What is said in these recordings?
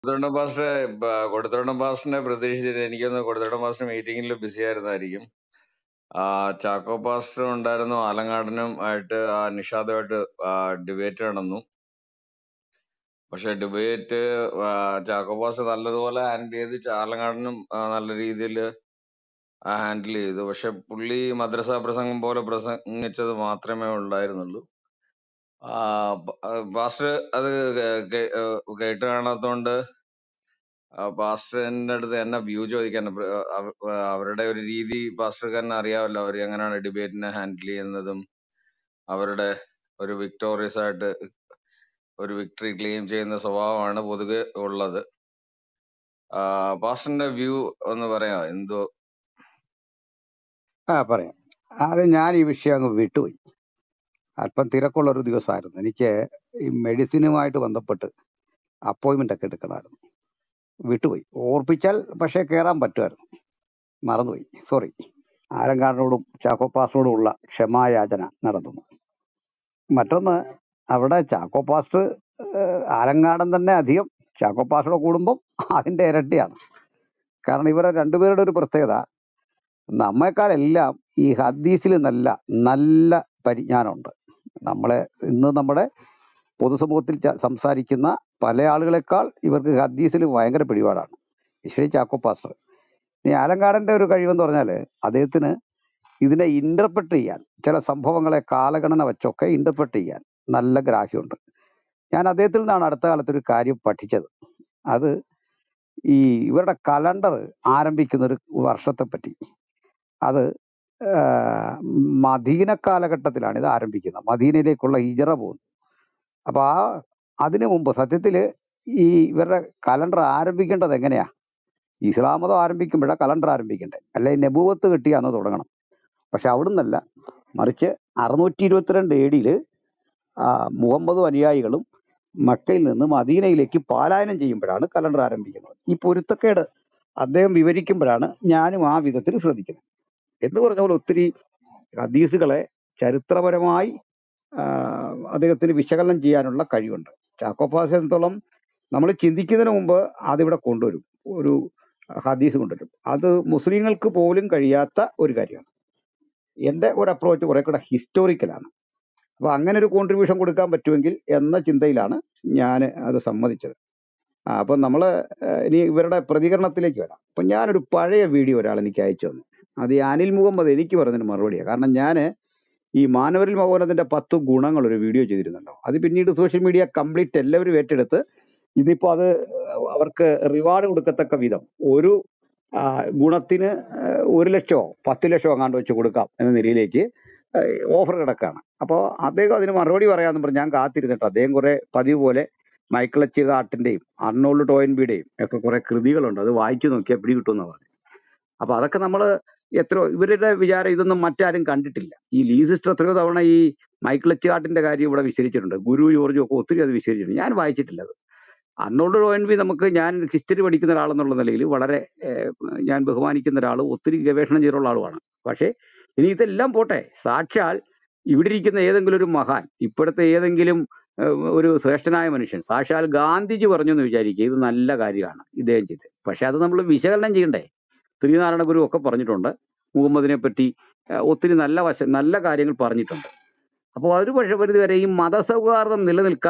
കൊടുത്തോണ്ട pastor കൊടുത്തോണ്ട പാസ്റ്ററിനെ പ്രതീക്ഷിച്ചിട്ട് എനിക്കൊന്ന് കൊടുത്തോണ്ട pastor മീറ്റിംഗിൽ BC ആയിരുന്നായിരിക്കും ആ ചാക്കോ പാസ്റ്റർ ഉണ്ടായിരുന്നു ആലങ്ങാടനും ആയിട്ട് ആ നിഷാദുമായിട്ട് ഡിബേറ്റ് നടന്നു പക്ഷെ ഡിബേറ്റ് ചാക്കോ പാസ്റ്റർ നല്ലതുപോലെ ഹാൻഡിൽ ചെയ്ത് ച- ആലങ്ങാടനും ആ, നല്ല രീതിയിൽ ഹാൻഡിൽ ചെയ്തു പക്ഷെ പുള്ളി മദ്രസ പ്രസംഗം പോലെ പ്രസംഗിച്ചത് മാത്രമേ ഉണ്ടായിരുന്നുള്ളൂ ആ പ- ആ, പാസ്റ്റർ അത് കേ- കേ- ഏ, കേട്ട് കാണാത്തോണ്ട് ആ, പാസ്റ്ററിന്റെ അടുത്ത് എന്നെ വ്യൂ ചോദിക്കാൻ പ്ര- അവ- അവരുടെ ഒരു രീതി പാസ്റ്റർക്ക് തന്നെ അറിയാമല്ലോ അവർ എങ്ങനെയാണ് ഡിബേറ്റിനെ ഹാൻഡിൽ ചെയ്യുന്നതും അവരുടെ ഒരു വിക്ടോറിയസ് ആയിട്ട് ഒരു വിക്ടറി ക്ലെയിം ചെയ്യുന്ന സ്വഭാവമാണ് പൊതുവെ ഉള്ളത് ആ, പാസ്റ്ററിന്റെ വ്യൂ ഒന്ന് പറയാം എന്തോ ആ പറയാം അത് ഞാൻ ഈ വിഷയം അങ്ങ് വിട്ടുപോയി അല്പം തിരക്കുള്ള ഒരു ദിവസമായിരുന്നു എനിക്ക് ഈ മെഡിസിനുമായിട്ട് ബന്ധപ്പെട്ട് അപ്പോയിന്റ്മെന്റ് ഒക്കെ എടുക്കണമായിരുന്നു വിട്ടുപോയി ഓർപ്പിച്ചാൽ പക്ഷേ കയറാൻ പറ്റുമായിരുന്നു മറന്നുപോയി സോറി ആലങ്കാടിനോടും ചാക്കോ പാസ്റ്ററോടും ഉള്ള ക്ഷമായാചന നടത്തുന്നു മറ്റൊന്ന് അവിടെ ചാക്കോ പാസ്റ്റർ ഏഹ്, ആലങ്കാടൻ തന്നെ അധികം ചാക്കോ പാസ്റ്ററുടെ കൂടുമ്പം അതിന്റെ ഇരട്ടിയാണ് കാരണം ഇവരെ രണ്ടുപേരുടെ ഒരു പ്രത്യേകത നമ്മെക്കാളെല്ലാം ഈ ഹദീസിൽ നല്ല നല്ല പരിജ്ഞാനമുണ്ട് നമ്മളെ ഇന്ന് നമ്മുടെ പൊതുസമൂഹത്തിൽ ച- സംസാരിക്കുന്ന പല ആളുകളെക്കാൾ ഇവർക്ക് ഹദീസിൽ ഭയങ്കര പിടിപാടാണ് വിശ്വ ചാക്കോ പാസ്റ്റർ ഇനി ആലങ്കാടന്റെ ഒരു കഴിവെന്ന് പറഞ്ഞാൽ അദ്ദേഹത്തിന് ഇതിനെ ഇന്റർപ്രറ്റ് ചെയ്യാൻ ചില സംഭവങ്ങളെ കാലഗണന വെച്ചൊക്കെ ഇന്റർപ്രറ്റ് ചെയ്യാൻ നല്ല ഗ്രാഹ്യമുണ്ട് ഞാൻ അദ്ദേഹത്തിൽ നിന്നാണ് അടുത്ത കാലത്ത് ഒരു കാര്യം പഠിച്ചത് അത് ഈ ഇവരുടെ കലണ്ടർ ആരംഭിക്കുന്ന ഒരു വർഷത്തെ പറ്റി അത് ആഹ് മദീന കാലഘട്ടത്തിലാണ് ഇത് ആരംഭിക്കുന്നത് മദീനയിലേക്കുള്ള ഹിജറ പോകുന്നു അപ്പൊ ആ അതിനു മുമ്പ് സത്യത്തില് ഈ ഇവരുടെ കലണ്ടർ ആരംഭിക്കേണ്ടത് എങ്ങനെയാ ഇസ്ലാം മതം ആരംഭിക്കുമ്പോഴാണ് കലണ്ടർ ആരംഭിക്കണ്ടേ അല്ലെ നബൂവത്ത് കിട്ടിയാന്ന് തുടങ്ങണം പക്ഷെ അവിടുന്നല്ല മറിച്ച് അറുന്നൂറ്റി ഇരുപത്തിരണ്ട് എ ഡിയില് മുഹമ്മദും അനുയായികളും മക്കയിൽ നിന്ന് മദീനയിലേക്ക് പാലായനം ചെയ്യുമ്പോഴാണ് കലണ്ടർ ആരംഭിക്കുന്നത് ഈ പൊരുത്തക്കേട് അദ്ദേഹം വിവരിക്കുമ്പോഴാണ് ഞാനും ആ വിധത്തിൽ ശ്രദ്ധിക്കുന്നത് എന്ന് പറഞ്ഞ പോലെ ഒത്തിരി ഹദീസുകളെ ചരിത്രപരമായി ആ, അദ്ദേഹത്തിന് വിശകലനം ചെയ്യാനുള്ള കഴിവുണ്ട് ചാക്കോപ്പാസ് എന്നിടത്തോളം നമ്മൾ ചിന്തിക്കുന്നതിന് മുമ്പ് അതിവിടെ കൊണ്ടുവരും ഒരു ഹദീസ് കൊണ്ടുവരും അത് മുസ്ലിങ്ങൾക്ക് പോലും കഴിയാത്ത ഒരു കാര്യമാണ് എന്റെ ഒരു അപ്രോച്ച് കുറെ കൂടെ ഹിസ്റ്റോറിക്കലാണ് അപ്പൊ അങ്ങനെ ഒരു കോൺട്രിബ്യൂഷൻ കൊടുക്കാൻ പറ്റുമെങ്കിൽ എന്ന ചിന്തയിലാണ് ഞാൻ അത് സമ്മതിച്ചത് ആ, അപ്പൊ നമ്മള് ഏഹ്, ഇനി ഇവരുടെ പ്രതികരണത്തിലേക്ക് വരാം അപ്പൊ ഞാനൊരു പഴയ വീഡിയോ ഒരാൾ എനിക്ക് അയച്ചു തന്നു അത് ഈ അനിൽ മുഹമ്മദ് എനിക്ക് പറഞ്ഞതിന് മറുപടിയാണ് കാരണം ഞാൻ ഈ മാനവരിൽ മൗനത്തിന്റെ പത്ത് ഗുണങ്ങൾ ഒരു വീഡിയോ ചെയ്തിരുന്നല്ലോ അത് പിന്നീട് സോഷ്യൽ മീഡിയ കംപ്ലീറ്റ് എല്ലാവരും ഏറ്റെടുത്ത് ഇതിപ്പോ അത് അവർക്ക് റിവാർഡ് കൊടുക്കത്തക്ക വിധം ഒരു ആ, ഗുണത്തിന് ആ, ഒരു ലക്ഷമോ പത്ത് ലക്ഷമോ അങ്ങാണ്ട് വെച്ച് കൊടുക്കാം എന്ന നിലയിലേക്ക് ഓഫർ കിടക്കാണ് അപ്പോൾ അദ്ദേഹം അതിന് മറുപടി പറയാമെന്ന് പറഞ്ഞ് ഞാൻ കാത്തിരുന്നിട്ട് അദ്ദേഹം കുറെ പതിവ് പോലെ മൈക്കിൾ എച്ച് കാട്ടിന്റെയും അർണോൾഡ് ടോയൻബിയുടെയും ഒക്കെ കുറെ കൃതികളുണ്ട് അത് വായിച്ചു നോക്കിയാൽ പിടി കിട്ടുമെന്ന് പറഞ്ഞു അപ്പൊ അതൊക്കെ നമ്മൾ എത്ര ഇവരുടെ വിചാരം ഇതൊന്നും മറ്റാരും കണ്ടിട്ടില്ല ഈ ലീ സിസ്റ്റർ എത്രയോ തവണ ഈ മൈക്കിൾ എച്ച് കാട്ടിന്റെ കാര്യം ഇവിടെ വിശദീകരിച്ചിട്ടുണ്ട് ഗുരു ജോർജും ഒക്കെ ഒത്തിരി അത് വിശദീകരിച്ചിട്ടുണ്ട് ഞാൻ വായിച്ചിട്ടില്ല അത് അർണോൾഡ് റോയൻബി നമുക്ക് ഞാൻ ഹിസ്റ്ററി പഠിക്കുന്ന ഒരാളെന്നുള്ള നിലയിൽ വളരെ ഏഹ്, ഞാൻ ബഹുമാനിക്കുന്ന ഒരാളും ഒത്തിരി ഗവേഷണം ചെയ്തിട്ടുള്ള ആളുമാണ് പക്ഷേ ഇനി ഇതെല്ലാം പോട്ടെ സാക്ഷാൽ ഇവിടെ ഇരിക്കുന്ന ഏതെങ്കിലും ഒരു മഹാൻ ഇപ്പോഴത്തെ ഏതെങ്കിലും ഏഹ്, ഒരു ശ്രേഷ്ഠനായ മനുഷ്യൻ സാക്ഷാൽ ഗാന്ധിജി പറഞ്ഞു എന്ന് വിചാരിക്കുക ഇത് നല്ല കാര്യമാണ് ഇദ്ദേഹം ചെയ്ത് പക്ഷെ അത് നമ്മൾ വിശകലനം ചെയ്യണ്ടേ ശ്രീനാരായണ ഗുരു ഒക്കെ പറഞ്ഞിട്ടുണ്ട് മുഹമ്മദിനെ പറ്റി ഏഹ്, ഒത്തിരി നല്ല വശ നല്ല കാര്യങ്ങൾ പറഞ്ഞിട്ടുണ്ട് അപ്പോൾ ഒരു പക്ഷെ പരിധി വരെ ഈ മതസൗഹാർദ്ദം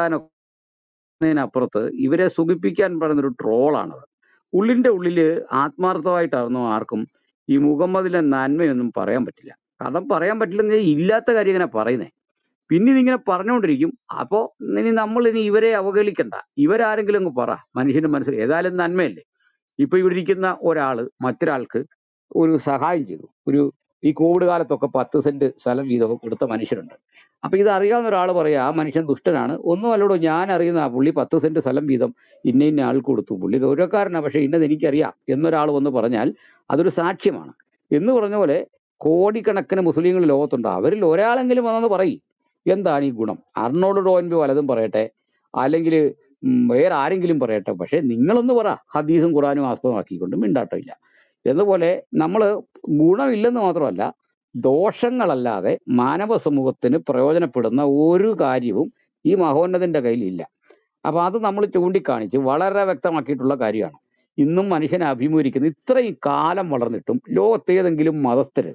നിലനിൽക്കാനൊക്കുന്നതിനപ്പുറത്ത് ഇവരെ സുഖിപ്പിക്കാൻ പറയുന്ന ഒരു ട്രോളാണത് ഉള്ളിന്റെ ഉള്ളില് ആത്മാർത്ഥമായിട്ടായിരുന്നു ആർക്കും ഈ മുഹമ്മദിലെ നന്മയൊന്നും പറയാൻ പറ്റില്ല കാരണം പറയാൻ പറ്റില്ലെന്ന് വെച്ചാൽ ഇല്ലാത്ത കാര്യം ഇങ്ങനെ പറയുന്നേ പിന്നെ ഇതിങ്ങനെ പറഞ്ഞുകൊണ്ടിരിക്കും അപ്പോ ഇനി നമ്മൾ ഇനി ഇവരെ അവഹേളിക്കണ്ട ഇവരാരെങ്കിലും അങ്ങ് പറ മനുഷ്യന്റെ മനസ്സിൽ ഏതായാലും നന്മയല്ലേ ഇപ്പൊ ഇവിടെ ഇരിക്കുന്ന ഒരാള് മറ്റൊരാൾക്ക് ഒരു സഹായം ചെയ്തു ഒരു ഈ കോവിഡ് കാലത്തൊക്കെ പത്ത് സെന്റ് സ്ഥലം വീതമൊക്കെ കൊടുത്ത മനുഷ്യരുണ്ട് അപ്പൊ ഇത് അറിയാവുന്ന ഒരാൾ പറയാ ആ മനുഷ്യൻ ദുഷ്ടനാണ് ഒന്നും അല്ലടോ ഞാൻ അറിയുന്ന ആ പുള്ളി പത്ത് സെന്റ് സ്ഥലം വീതം ഇന്ന ഇന്ന ആൾക്ക് കൊടുത്തു പുള്ളി ഗൗരവക്കാരനാ പക്ഷെ ഇന്നത് എനിക്കറിയാം എന്നൊരാൾ വന്ന് പറഞ്ഞാൽ അതൊരു സാക്ഷ്യമാണ് എന്ന് പറഞ്ഞ പോലെ കോടിക്കണക്കിന് മുസ്ലിങ്ങൾ ലോകത്തുണ്ട് അവരിൽ ഒരാളെങ്കിലും വന്നെന്ന് പറയും എന്താണ് ഈ ഗുണം അർണോൾഡ് റോൻബി വലതും പറയട്ടെ അല്ലെങ്കിൽ വേറെ ആരെങ്കിലും പറയട്ടെ പക്ഷെ നിങ്ങളൊന്ന് പറ ഹദീസും ഖുറാനും ആസ്പദമാക്കിക്കൊണ്ട് മിണ്ടാട്ടമില്ല എന്നപോലെ നമ്മൾ ഗുണമില്ലെന്ന് മാത്രമല്ല ദോഷങ്ങളല്ലാതെ മാനവ സമൂഹത്തിന് പ്രയോജനപ്പെടുന്ന ഒരു കാര്യവും ഈ മഹോന്നതന്റെ കയ്യിലില്ല അപ്പൊ അത് നമ്മൾ ചൂണ്ടിക്കാണിച്ച് വളരെ വ്യക്തമാക്കിയിട്ടുള്ള കാര്യമാണ് ഇന്നും മനുഷ്യനെ അഭിമുഖീകരിക്കുന്ന ഇത്രയും കാലം വളർന്നിട്ടും ലോകത്തേതെങ്കിലും മതസ്ഥര്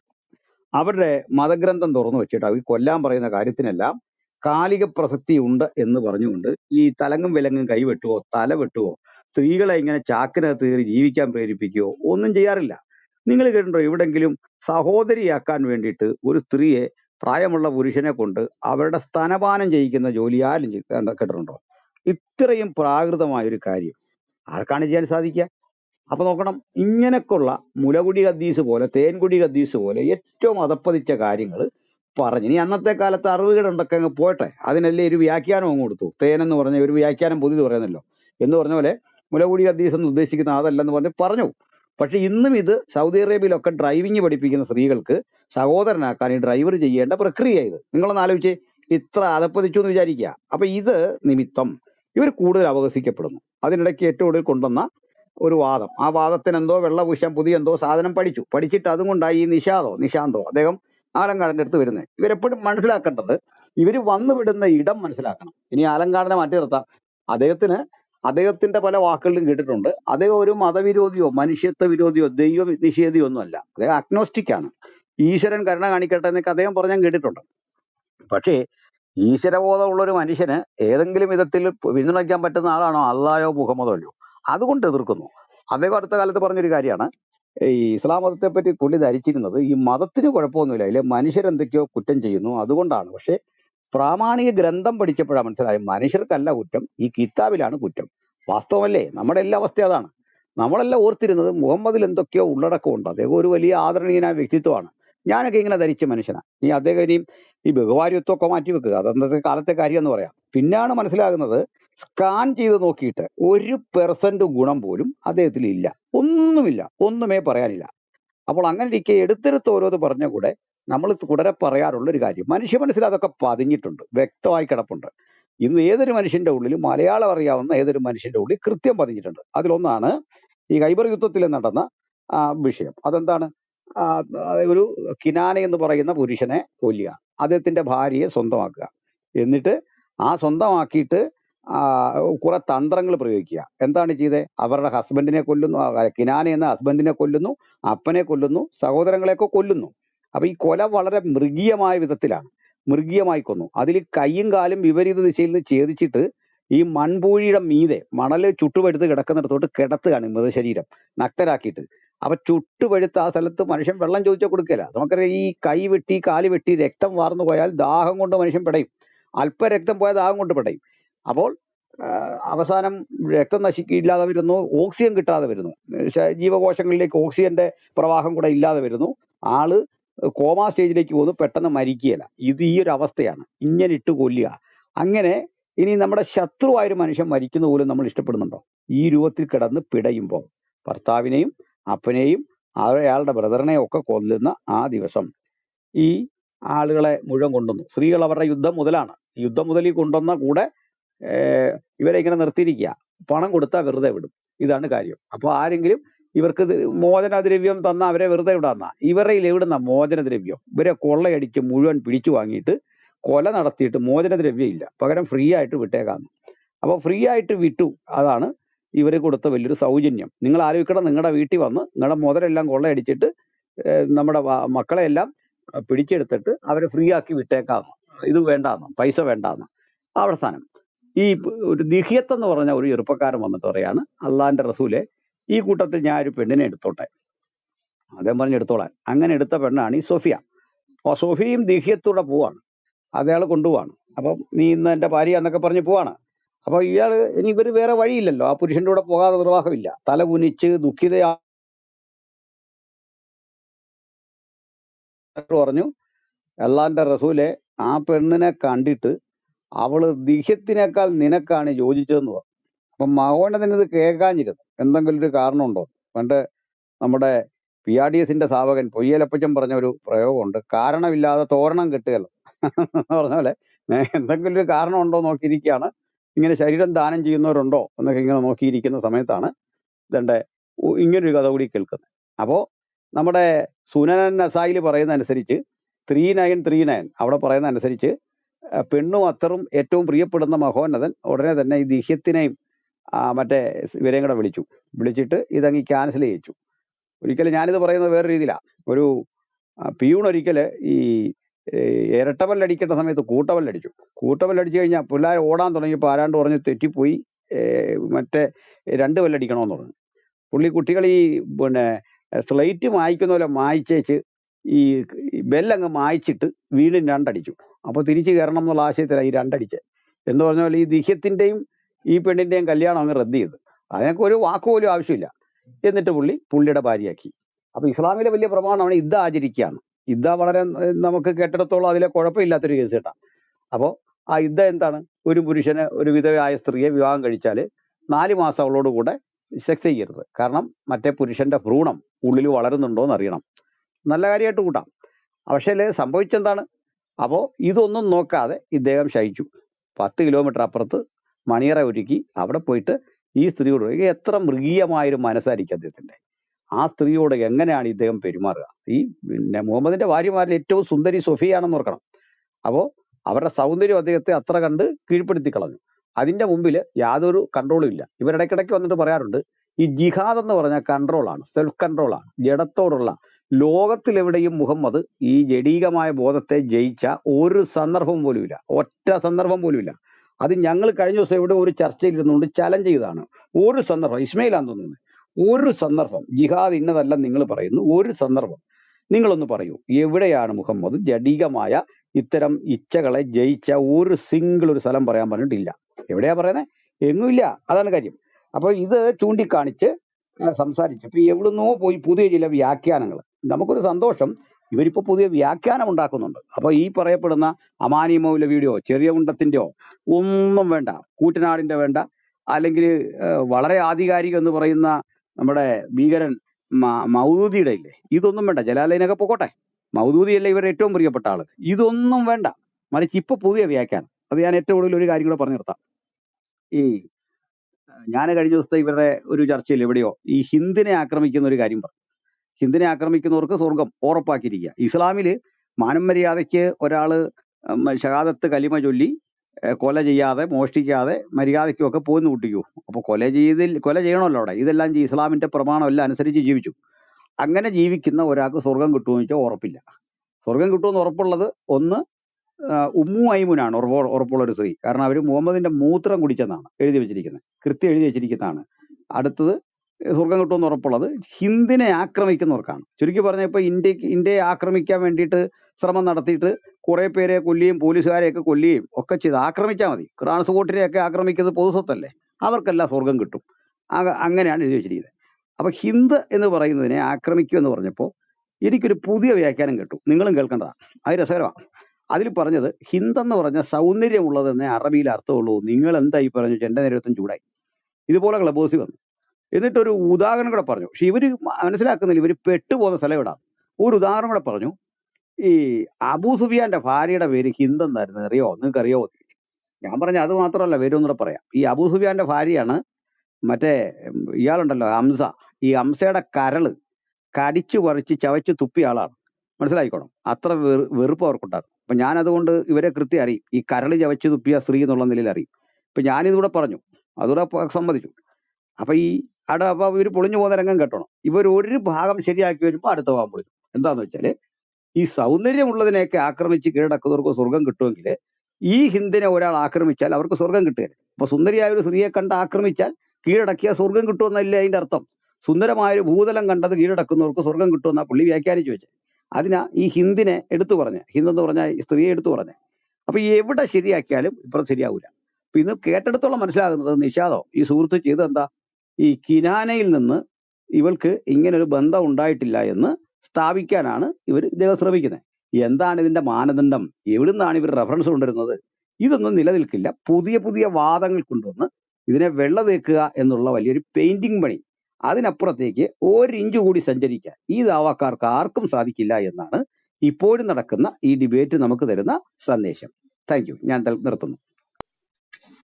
അവരുടെ മതഗ്രന്ഥം തുറന്നു വെച്ചിട്ട് അവർ കൊല്ലാൻ പറയുന്ന കാര്യത്തിനെല്ലാം കാലിക പ്രസക്തി ഉണ്ട് എന്ന് പറഞ്ഞുകൊണ്ട് ഈ തലങ്ങും വിലങ്ങും കൈവെട്ടുവോ തല വെട്ടുവോ സ്ത്രീകളെ ഇങ്ങനെ ചാക്കിനകത്ത് കയറി ജീവിക്കാൻ പ്രേരിപ്പിക്കുകയോ ഒന്നും ചെയ്യാറില്ല നിങ്ങൾ കേട്ടിട്ടുണ്ടോ എവിടെങ്കിലും സഹോദരിയാക്കാൻ വേണ്ടിയിട്ട് ഒരു സ്ത്രീയെ പ്രായമുള്ള പുരുഷനെ കൊണ്ട് അവരുടെ സ്തനപാനം ചെയ്യിക്കുന്ന ജോലി ആരും ചെയ്- കണ്ട- കേട്ടിട്ടുണ്ടോ ഇത്രയും പ്രാകൃതമായ ഒരു കാര്യം ആർക്കാണ് ചെയ്യാൻ സാധിക്കുക അപ്പൊ നോക്കണം ഇങ്ങനൊക്കെയുള്ള മുലകുടി ഹദീസ് പോലെ തേൻകുടി ഹദീസ് പോലെ ഏറ്റവും അതപ്പതിച്ച കാര്യങ്ങൾ പറഞ്ഞു ഇനി അന്നത്തെ കാലത്ത് അറിവുകളുണ്ടൊക്കെ അങ്ങ് പോട്ടെ അതിനല്ലേ ഒരു വ്യാഖ്യാനം അങ്ങ് കൊടുത്തു തേനെന്ന് പറഞ്ഞ ഒരു വ്യാഖ്യാനം പുതിയത് പറയുന്നല്ലോ എന്ന് പറഞ്ഞ പോലെ മുലകുടി ഹദീസ് എന്ന് ഉദ്ദേശിക്കുന്ന അതല്ലെന്ന് പറഞ്ഞ് പറഞ്ഞു പക്ഷെ ഇന്നും ഇത് സൗദി അറേബ്യയിലൊക്കെ ഡ്രൈവിംഗ് പഠിപ്പിക്കുന്ന സ്ത്രീകൾക്ക് സഹോദരനാക്കാൻ ഈ ഡ്രൈവർ ചെയ്യേണ്ട പ്രക്രിയ ഇത് നിങ്ങളൊന്ന് ആലോചിച്ച് ഇത്ര അതപ്പതിച്ചു എന്ന് വിചാരിക്കുക അപ്പൊ ഇത് നിമിത്തം ഇവർ കൂടുതൽ അപഹസിക്കപ്പെടുന്നു അതിനിടയ്ക്ക് ഏറ്റവും കൂടുതൽ കൊണ്ടുവന്ന ഒരു വാദം ആ വാദത്തിന് എന്തോ വെള്ളപൂശാൻ പുതിയ എന്തോ സാധനം പഠിച്ചു പഠിച്ചിട്ട് അതും കൊണ്ടായി ഈ നിഷാദോ നിശാന്തോ അദ്ദേഹം ആലങ്കാടിന്റെ അടുത്ത് വരുന്നത് ഇവരെപ്പോഴും മനസ്സിലാക്കേണ്ടത് ഇവർ വന്നു വിടുന്ന ഇടം മനസ്സിലാക്കണം ഇനി ആലങ്കാടിനെ മാറ്റി നിർത്താം അദ്ദേഹത്തിന് അദ്ദേഹത്തിന്റെ പല വാക്കുകളിലും കേട്ടിട്ടുണ്ട് അദ്ദേഹം ഒരു മതവിരോധിയോ മനുഷ്യത്വ വിരോധിയോ ദൈവ നിഷേധിയോ ഒന്നുമല്ല അദ്ദേഹം അഗ്നോസ്റ്റിക് ആണ് ഈശ്വരൻ കരുണ കാണിക്കട്ടെ എന്നൊക്കെ അദ്ദേഹം പറഞ്ഞാൽ കേട്ടിട്ടുണ്ട് പക്ഷേ ഈശ്വരബോധമുള്ള ഒരു മനുഷ്യന് ഏതെങ്കിലും വിധത്തിൽ പിന്തുണയ്ക്കാൻ പറ്റുന്ന ആളാണോ അള്ളായോ മുഹമ്മദോ അല്ലയോ അതുകൊണ്ട് എതിർക്കുന്നു അദ്ദേഹം അടുത്ത കാലത്ത് പറഞ്ഞൊരു കാര്യമാണ് ഈ ഇസ്ലാം മതത്തെ പറ്റി പുള്ളി ധരിച്ചിരുന്നത് ഈ മതത്തിന് കുഴപ്പമൊന്നുമില്ല അതിലെ മനുഷ്യരെന്തൊക്കെയോ കുറ്റം ചെയ്യുന്നു അതുകൊണ്ടാണ് പക്ഷെ പ്രാമാണിക ഗ്രന്ഥം പഠിച്ചപ്പോഴാണ് മനസ്സിലായത് മനുഷ്യർക്കല്ല കുറ്റം ഈ കിതാബിലാണ് കുറ്റം വാസ്തവമല്ലേ നമ്മുടെ എല്ലാ അവസ്ഥ അതാണ് നമ്മളെല്ലാം ഓർത്തിരുന്നത് മുഹമ്മദിൽ എന്തൊക്കെയോ ഉള്ളടക്കമുണ്ട് അദ്ദേഹം ഒരു വലിയ ആദരണീയനായ വ്യക്തിത്വമാണ് ഞാനൊക്കെ ഇങ്ങനെ ധരിച്ച മനുഷ്യനാണ് ഈ അദ്ദേഹം ഇനിയും ഈ ബഹുഭാര്യത്വമൊക്കെ മാറ്റി വെക്കുക അതന്നത്തെ കാലത്തെ കാര്യം എന്ന് പറയാം പിന്നാണ് മനസ്സിലാകുന്നത് സ്കാൻ ചെയ്ത് നോക്കിയിട്ട് ഒരു പെർസെന്റ് ഗുണം പോലും അദ്ദേഹത്തിൽ ഇല്ല ഒന്നുമില്ല ഒന്നുമേ പറയാനില്ല അപ്പോൾ അങ്ങനെ ഇരിക്കെ എടുത്തെടുത്ത് ഓരോന്ന് പറഞ്ഞ കൂടെ നമ്മൾ തുടരെ പറയാറുള്ള ഒരു കാര്യം മനുഷ്യ മനസ്സിൽ അതൊക്കെ പതിഞ്ഞിട്ടുണ്ട് വ്യക്തമായി കിടപ്പുണ്ട് ഇന്ന് ഏതൊരു മനുഷ്യന്റെ ഉള്ളിലും മലയാളം അറിയാവുന്ന ഏതൊരു മനുഷ്യന്റെ ഉള്ളിൽ കൃത്യം പതിഞ്ഞിട്ടുണ്ട് അതിലൊന്നാണ് ഈ ഖൈബർ യുദ്ധത്തിൽ നടന്ന ആ, വിഷയം അതെന്താണ് ആ, അത് ഒരു കിനാന എന്ന് പറയുന്ന പുരുഷനെ കൊല്ലുക അദ്ദേഹത്തിന്റെ ഭാര്യയെ സ്വന്തമാക്കുക എന്നിട്ട് ആ സ്വന്തമാക്കിയിട്ട് ആ, കുറെ തന്ത്രങ്ങൾ പ്രയോഗിക്കുക എന്താണ് ചെയ്തത് അവരുടെ ഹസ്ബൻഡിനെ കൊല്ലുന്നു ആ, കിനാന എന്ന ഹസ്ബൻഡിനെ കൊല്ലുന്നു അപ്പനെ കൊല്ലുന്നു സഹോദരങ്ങളെയൊക്കെ കൊല്ലുന്നു അപ്പൊ ഈ കൊല വളരെ മൃഗീയമായ വിധത്തിലാണ് മൃഗീയമായി കൊന്നു അതിൽ കൈയും കാലും വിപരീത ദിശയിൽ നിന്ന് ഛേദിച്ചിട്ട് ഈ മൺപൂഴിയുടെ മീതെ മണല് ചുട്ടുപഴുത്ത് കിടക്കുന്നിടത്തോട്ട് കിടത്തുകയാണ് ഈ മൃതശരീരം നഗ്നരാക്കിയിട്ട് അപ്പൊ ചുട്ടുപഴുത്ത് ആ സ്ഥലത്ത് മനുഷ്യൻ വെള്ളം ചോദിച്ചാൽ കൊടുക്കില്ല നമുക്കറിയാം ഈ കൈ വെട്ടി കാല് വെട്ടി രക്തം വാർന്നു പോയാൽ ദാഹം കൊണ്ട് മനുഷ്യൻ പിടയും അല്പ രക്തം പോയാൽ ദാഹം കൊണ്ട് പിടയും അപ്പോൾ ആ, അവസാനം രക്തം നശിക്ക ഇല്ലാതെ വരുന്നു ഓക്സിജൻ കിട്ടാതെ വരുന്നു ശ- ജീവകോശങ്ങളിലേക്ക് ഓക്സിജന്റെ പ്രവാഹം കൂടെ ഇല്ലാതെ വരുന്നു ആള് കോമാ സ്റ്റേജിലേക്ക് പോകുന്നു പെട്ടെന്ന് മരിക്കുകയില്ല ഇത് ഈ ഒരു അവസ്ഥയാണ് ഇങ്ങനെ ഇട്ട് കൊല്ലുക അങ്ങനെ ഇനി നമ്മുടെ ശത്രുവായ ഒരു മനുഷ്യൻ മരിക്കുന്ന പോലും നമ്മൾ ഇഷ്ടപ്പെടുന്നുണ്ടോ ഈ രൂപത്തിൽ കിടന്ന് പിടയുമ്പോൾ ഭർത്താവിനെയും അപ്പനെയും അയാളുടെ ബ്രദറിനെയും ഒക്കെ കൊല്ലുന്ന ആ ദിവസം ഈ ആളുകളെ മുഴുവൻ കൊണ്ടുവന്നു സ്ത്രീകൾ അവരുടെ യുദ്ധം മുതലാണ് യുദ്ധം മുതൽ ഈ കൊണ്ടുവന്ന കൂടെ ഏർ ഇവരെ ഇങ്ങനെ നിർത്തിയിരിക്കുക പണം കൊടുത്താൽ വെറുതെ വിടും ഇതാണ് കാര്യം അപ്പൊ ആരെങ്കിലും ഇവർക്ക് ഇത് മോചനദ്രവ്യം തന്ന അവരെ വെറുതെ വിടാന്ന ഇവരെ എവിടുന്ന മോചനദ്രവ്യം ഇവരെ കൊള്ളയടിച്ച് മുഴുവൻ പിടിച്ചു വാങ്ങിയിട്ട് കൊല നടത്തിയിട്ട് മോചനദ്രവ്യം ഇല്ല പകരം ഫ്രീ ആയിട്ട് വിട്ടേക്കാന്ന് അപ്പൊ ഫ്രീ ആയിട്ട് വിട്ടു അതാണ് ഇവർ കൊടുത്ത വലിയൊരു സൗജന്യം നിങ്ങൾ ആലോചിക്കണം നിങ്ങളുടെ വീട്ടിൽ വന്ന് നിങ്ങളുടെ മുതലെല്ലാം കൊള്ളയടിച്ചിട്ട് ഏർ നമ്മുടെ വ- മക്കളെയെല്ലാം അഹ് പിടിച്ചെടുത്തിട്ട് അവരെ ഫ്രീ ആക്കി വിട്ടേക്കാന്ന് ഇത് വേണ്ടാന്ന് പൈസ വേണ്ടാന്ന് അവസാനം ഈ പ് ഒരു ദിഹിയത്ത് എന്ന് പറഞ്ഞ ഒരു ചെറുപ്പക്കാരൻ വന്നിട്ട് പറയാണ് അള്ളാന്റെ റസൂലെ ഈ കൂട്ടത്തിൽ ഞാൻ ഒരു പെണ്ണിനെ എടുത്തോട്ടെ അദ്ദേഹം പറഞ്ഞ് എടുത്തോളാൻ അങ്ങനെ എടുത്ത പെണ്ണാണ് ഈ സോഫിയ ആ സോഫിയയും ദിഹിയത്തൂടെ പോവാണ് അതയാൾ കൊണ്ടുപോവാണ് അപ്പം നീ ഇന്ന് എന്റെ ഭാര്യ എന്നൊക്കെ പറഞ്ഞ് പോവാണ് അപ്പൊ ഇയാള് ഇനി ഇവര് വേറെ വഴിയില്ലല്ലോ ആ പുരുഷന്റെ കൂടെ പോകാതെ നിർവാഹമില്ല തല കുനിച്ച് ദുഃഖിതയായിട്ട് പറഞ്ഞു അള്ളാന്റെ റസൂലെ ആ പെണ്ണിനെ കണ്ടിട്ട് അവള് ദിഹ്യത്തിനേക്കാൾ നിനക്കാണ് യോജിച്ചതെന്ന് പറഞ്ഞു അപ്പൊ മകോണ്ടതിന് ഇത് കേൾക്കാഞ്ഞിരുന്നു എന്തെങ്കിലും ഒരു കാരണമുണ്ടോ പണ്ട് നമ്മുടെ പി ആർ ഡി എസിന്റെ സ്ഥാപകൻ പൊയ്യലപ്പച്ചൻ പറഞ്ഞ ഒരു പ്രയോഗമുണ്ട് കാരണമില്ലാതെ തോരണം കെട്ടുകയല്ലോ എന്ന് പറഞ്ഞ പോലെ ഏ, എന്തെങ്കിലും ഒരു കാരണം ഉണ്ടോ നോക്കിയിരിക്കുകയാണ് ഇങ്ങനെ ശരീരം ദാനം ചെയ്യുന്നവരുണ്ടോ എന്നൊക്കെ ഇങ്ങനെ നോക്കിയിരിക്കുന്ന സമയത്താണ് ഇതണ്ട് ഇങ്ങനൊരു കഥ കൂടി കേൾക്കുന്നത് അപ്പോ നമ്മുടെ സുനനൻ നസായിൽ പറയുന്ന അനുസരിച്ച് ത്രീ നയൻ ത്രീ നയൻ അവിടെ പറയുന്ന അനുസരിച്ച് ആ, പെണ്ണും അത്തറും ഏറ്റവും പ്രിയപ്പെടുന്ന മഹോന്നതൻ ഉടനെ തന്നെ ഈ ദിഹ്യത്തിനെയും ആ, മറ്റേ ഇവരെയും കൂടെ വിളിച്ചു വിളിച്ചിട്ട് ഇതങ്ങ് ക്യാൻസൽ ചെയ്യിച്ചു ഒരിക്കലും ഞാനിത് പറയുന്നത് വേറെ രീതിയിലാണ് ഒരു ആ, പിയൂൺ ഒരിക്കല് ഈ ഏ, ഇരട്ടവല്ലടിക്കേണ്ട സമയത്ത് കൂട്ടവല്ലടിച്ചു കൂട്ടവല്ലടിച്ചു കഴിഞ്ഞാൽ പിള്ളേർ ഓടാൻ തുടങ്ങിയപ്പോൾ ആരാണ്ട് പറഞ്ഞു തെറ്റിപ്പോയി ഏ, മറ്റേ രണ്ട് വല്ലടിക്കണമെന്ന് പറഞ്ഞു പുള്ളി കുട്ടികൾ ഈ പിന്നെ സ്ലേറ്റ് മായ്ക്കുന്ന പോലെ മായ്ച്ചേച്ച് ഈ ബെല്ലങ്ങ് മായ്ച്ചിട്ട് വീണ്ടും രണ്ടടിച്ചു അപ്പൊ തിരിച്ചു കയറണം എന്നുള്ള ആശയത്തിലാണ് ഈ രണ്ടടിച്ച് എന്ന് പറഞ്ഞ പോലെ ഈ ദിഹ്യത്തിന്റെയും ഈ പെണ്ണിന്റെയും കല്യാണം അങ്ങ് റദ്ദ് ചെയ്തു അതിനൊക്കെ ഒരു വാക്ക് പോലും ആവശ്യമില്ല എന്നിട്ട് പുള്ളി പുള്ളിയുടെ ഭാര്യയാക്കി അപ്പൊ ഇസ്ലാമിലെ വലിയ പ്രമാണമാണ് ഇദ്ദ ആചരിക്കുകയാണ് ഇദ്ദ വളരെ ഏർ, നമുക്ക് കേട്ടിടത്തോളം അതിലെ കുഴപ്പമില്ലാത്തൊരു കേസ് കേട്ടാ അപ്പോ ആ ഇദ്ദ എന്താണ് ഒരു പുരുഷന് ഒരു വിധവയായ സ്ത്രീയെ വിവാഹം കഴിച്ചാല് നാല് മാസം അവളോട് കൂടെ സെക്സ് ചെയ്യരുത് കാരണം മറ്റേ പുരുഷന്റെ ഭ്രൂണം ഉള്ളിൽ വളരുന്നുണ്ടോ എന്ന് അറിയണം നല്ല കാര്യമായിട്ട് കൂട്ടാം പക്ഷേ സംഭവിച്ചെന്താണ് അപ്പോ ഇതൊന്നും നോക്കാതെ ഇദ്ദേഹം ശയിച്ചു പത്ത് കിലോമീറ്റർ അപ്പുറത്ത് മണിയറ ഒരുക്കി അവിടെ പോയിട്ട് ഈ സ്ത്രീയോട് ഇത് എത്ര മൃഗീയമായൊരു മനസ്സായിരിക്കും അദ്ദേഹത്തിന്റെ ആ സ്ത്രീയോട് എങ്ങനെയാണ് ഇദ്ദേഹം പെരുമാറുക ഈ പിന്നെ മുഹമ്മദിന്റെ ഭാര്യമാരിൽ ഏറ്റവും സുന്ദരി സൊഫിയാണെന്ന് ഓർക്കണം അപ്പോ അവരുടെ സൗന്ദര്യം അദ്ദേഹത്തെ അത്ര കണ്ട് കീഴ്പ്പെടുത്തി കളഞ്ഞു അതിന്റെ മുമ്പിൽ യാതൊരു കൺട്രോളും ഇല്ല ഇവരിടയ്ക്കിടയ്ക്ക് വന്നിട്ട് പറയാറുണ്ട് ഈ ജിഹാദ് എന്ന് പറഞ്ഞ കൺട്രോളാണ് സെൽഫ് കൺട്രോളാണ് ജഡത്തോടുള്ള ലോകത്തിലെവിടെയും മുഹമ്മദ് ഈ ജഡീകമായ ബോധത്തെ ജയിച്ച ഒരു സന്ദർഭം പോലുമില്ല ഒറ്റ സന്ദർഭം പോലുമില്ല അത് ഞങ്ങൾ കഴിഞ്ഞ ദിവസം ഇവിടെ ഒരു ചർച്ചയിൽ ഇരുന്നുകൊണ്ട് ചലഞ്ച് ചെയ്തതാണ് ഒരു സന്ദർഭം ഇസ്മയിലാന്ന് തോന്നുന്നു ഒരു സന്ദർഭം ജിഹാദ് ഇന്നതല്ല നിങ്ങൾ പറയുന്നു ഒരു സന്ദർഭം നിങ്ങളൊന്ന് പറയൂ എവിടെയാണ് മുഹമ്മദ് ജഡീകമായ ഇത്തരം ഇച്ഛകളെ ജയിച്ച ഒരു സിംഗിൾ ഒരു സ്ഥലം പറയാൻ പറഞ്ഞിട്ടില്ല എവിടെയാ പറയുന്നത് എങ്ങുമില്ല അതാണ് കാര്യം അപ്പൊ ഇത് ചൂണ്ടിക്കാണിച്ച് ആ, സംസാരിച്ചു ഇപ്പൊ എവിടുന്നോ പോയി പുതിയ ചില വ്യാഖ്യാനങ്ങൾ നമുക്കൊരു സന്തോഷം ഇവരിപ്പോ പുതിയ വ്യാഖ്യാനം ഉണ്ടാക്കുന്നുണ്ട് അപ്പൊ ഈ പറയപ്പെടുന്ന അമാനി മൗലവിയുടെയോ ചെറിയ ഉണ്ടത്തിന്റെയോ ഒന്നും വേണ്ട കൂറ്റനാടിന്റെ വേണ്ട അല്ലെങ്കിൽ വളരെ ആധികാരികം എന്ന് പറയുന്ന നമ്മുടെ ഭീകരൻ മ- മൗദൂദിയുടെ ഇല്ലേ ഇതൊന്നും വേണ്ട ജലാലയനൊക്കെ പൊക്കോട്ടെ മൗദൂദിയല്ലേ ഇവരുടെ ഏറ്റവും പ്രിയപ്പെട്ട ആള് ഇതൊന്നും വേണ്ട മറിച്ച് ഇപ്പൊ പുതിയ വ്യാഖ്യാനം അത് ഞാൻ ഏറ്റവും കൂടുതൽ ഒരു കാര്യം കൂടെ പറഞ്ഞു നിർത്താം ഈ ഞാൻ കഴിഞ്ഞ ദിവസത്തെ ഇവരുടെ ഒരു ചർച്ചയിൽ എവിടെയോ ഈ ഹിന്ദിനെ ആക്രമിക്കുന്ന ഒരു കാര്യം പറഞ്ഞു ഹിന്ദിനെ ആക്രമിക്കുന്നവർക്ക് സ്വർഗം ഉറപ്പാക്കിയിരിക്കുക ഇസ്ലാമില് മാനം മര്യാദയ്ക്ക് ഒരാള് ഉം, ഷഹാദത്ത് കലിമ ചൊല്ലി ഏഹ്, കൊല ചെയ്യാതെ മോഷ്ടിക്കാതെ മര്യാദയ്ക്കും ഒക്കെ പോയിന്ന് കൂട്ടിക്കൂ അപ്പൊ കൊല ചെയ്തിൽ കൊല ചെയ്യണമല്ലോ അവിടെ ഇതെല്ലാം ചെയ്- ഇസ്ലാമിന്റെ പ്രമാണം എല്ലാം അനുസരിച്ച് ജീവിച്ചു അങ്ങനെ ജീവിക്കുന്ന ഒരാൾക്ക് സ്വർഗം കിട്ടുമെന്ന് വെച്ചാൽ ഉറപ്പില്ല സ്വർഗം കിട്ടുമെന്ന് ഉറപ്പുള്ളത് ഒന്ന് ആ, ഉമ്മു ഐമുനാണ് ഉറപ്പ് ഉറപ്പുള്ള ഒരു സ്ത്രീ കാരണം അവർ മുഹമ്മദിന്റെ മൂത്രം കുടിച്ചെന്നാണ് എഴുതി വെച്ചിരിക്കുന്നത് കൃത്യം എഴുതി വെച്ചിരിക്കുന്നതാണ് അടുത്തത് സ്വർഗം കിട്ടുമെന്ന് ഉറപ്പുള്ളത് ഹിന്ദിനെ ആക്രമിക്കുന്നവർക്കാണ് ചുരുക്കി പറഞ്ഞാൽ ഇപ്പൊ ഇന്ത്യക്ക് ഇന്ത്യയെ ആക്രമിക്കാൻ വേണ്ടിയിട്ട് ശ്രമം നടത്തിയിട്ട് കുറെ പേരെ കൊല്ലുകയും പോലീസുകാരെയൊക്കെ കൊല്ലുകയും ഒക്കെ ചെയ്ത് ആക്രമിച്ചാൽ മതി ട്രാൻസ്പോർട്ടിനെയൊക്കെ ആക്രമിക്കുന്നത് പൊതുസ്വത്തല്ലേ അവർക്കെല്ലാം സ്വർഗം കിട്ടും ആ- അങ്ങനെയാണ് എഴുതി വെച്ചിരിക്കുന്നത് അപ്പൊ ഹിന്ദ് എന്ന് പറയുന്നതിനെ ആക്രമിക്കുക എന്ന് പറഞ്ഞപ്പോൾ എനിക്കൊരു പുതിയ വ്യാഖ്യാനം കേട്ടു നിങ്ങളും കേൾക്കേണ്ടതാണ് അത് രസകരമാണ് അതിൽ പറഞ്ഞത് ഹിന്ദ് എന്ന് പറഞ്ഞ സൗന്ദര്യമുള്ളതെന്നേ അറബിയിൽ അർത്ഥമുള്ളൂ നിങ്ങൾ എന്താ ഈ പറഞ്ഞു എന്റെ നേരത്തും ചൂടായി ഇതുപോലെ ക്ലബ് ഹൗസിൽ വന്നു എന്നിട്ടൊരു ഉദാഹരണം കൂടെ പറഞ്ഞു പക്ഷെ ഇവര് മനസ്സിലാക്കുന്നില്ല ഇവര് പെട്ടുപോകുന്ന സ്ഥലം ഇടാം ഒരു ഉദാഹരണം കൂടെ പറഞ്ഞു ഈ അബൂ സുഫിയാന്റെ ഭാര്യയുടെ പേര് ഹിന്ദ് എന്നായിരുന്നു അറിയോ നിങ്ങൾക്ക് അറിയോ ഞാൻ പറഞ്ഞ അത് മാത്രമല്ല പേരും കൂടെ പറയാം ഈ അബൂ സുഫിയാന്റെ ഭാര്യയാണ് മറ്റേ ഉം, ഇയാളുണ്ടല്ലോ ഹംസ ഈ ഹംസയുടെ കരള് കടിച്ചു പറിച്ച് ചവച്ച് തുപ്പിയ ആളാണ് മനസ്സിലായിക്കോണം അത്ര വെറു വെറുപ്പ് അവർക്കുണ്ടായിരുന്നു അപ്പൊ ഞാൻ അതുകൊണ്ട് ഇവരെ കൃത്യം അറിയും ഈ കരള് ചവച്ച് തുപ്പിയ സ്ത്രീ എന്നുള്ള നിലയിൽ അറിയും ഇപ്പൊ ഞാനിതിവിടെ പറഞ്ഞു അതുകൂടെ പ- സമ്മതിച്ചു അപ്പൊ ഈ അവിടെ അപ്പൊ ഇവര് പൊളിഞ്ഞു പോകുന്ന രംഗം കേട്ടോണം ഇവർ ഒരു ഭാഗം ശരിയാക്കി വരുമ്പോ അടുത്ത ഭാഗം പൊളിഞ്ഞു എന്താന്ന് വെച്ചാല് ഈ സൗന്ദര്യമുള്ളതിനെയൊക്കെ ആക്രമിച്ച് കീഴടക്കുന്നവർക്ക് സ്വർഗം കിട്ടുമെങ്കിൽ ഈ ഹിന്ദിനെ ഒരാൾ ആക്രമിച്ചാൽ അവർക്ക് സ്വർഗം കിട്ടുകയില്ല അപ്പൊ സുന്ദരിയായ ഒരു സ്ത്രീയെ കണ്ട് ആക്രമിച്ചാൽ കീഴടക്കിയ സ്വർഗം കിട്ടുമെന്നല്ലേ അതിന്റെ അർത്ഥം സുന്ദരമായ ഒരു ഭൂതലം കണ്ടത് കീഴടക്കുന്നവർക്ക് സ്വർഗം കിട്ടുമെന്നാ പുള്ളി വ്യാഖ്യാനിച്ചു വെച്ചത് അതിനാ ഈ ഹിന്ദിനെ എടുത്തു പറഞ്ഞ ഹിന്ദ് എന്ന് പറഞ്ഞ ഈ സ്ത്രീയെ എടുത്തു പറഞ്ഞ അപ്പൊ ഈ എവിടെ ശരിയാക്കിയാലും ഇപ്പുറം ശരിയാവൂല അപ്പൊ ഇന്ന് കേട്ടെടുത്തോളം മനസ്സിലാകുന്നത് നിഷാദോ ഈ സുഹൃത്ത് ചെയ്തത് എന്താ ഈ കിനാനയിൽ നിന്ന് ഇവൾക്ക് ഇങ്ങനെ ഒരു ബന്ധം ഉണ്ടായിട്ടില്ല എന്ന് സ്ഥാപിക്കാനാണ് ഇവർ ഇദ്ദേഹം ശ്രമിക്കുന്നത് എന്താണ് ഇതിന്റെ മാനദണ്ഡം എവിടുന്നാണ് ഇവർ റെഫറൻസ് കൊണ്ടുവരുന്നത് ഇതൊന്നും നിലനിൽക്കില്ല പുതിയ പുതിയ വാദങ്ങൾ കൊണ്ടുവന്ന് ഇതിനെ വെള്ള തേക്കുക എന്നുള്ള വലിയൊരു പെയിന്റിംഗ് പണി അതിനപ്പുറത്തേക്ക് ഒരിഞ്ച് കൂടി സഞ്ചരിക്കാൻ ഈ ദാവാക്കാർക്ക് ആർക്കും സാധിക്കില്ല എന്നാണ് ഇപ്പോഴും നടക്കുന്ന ഈ ഡിബേറ്റ് നമുക്ക് തരുന്ന സന്ദേശം താങ്ക് യു ഞാൻ തൽ- നിർത്തുന്നു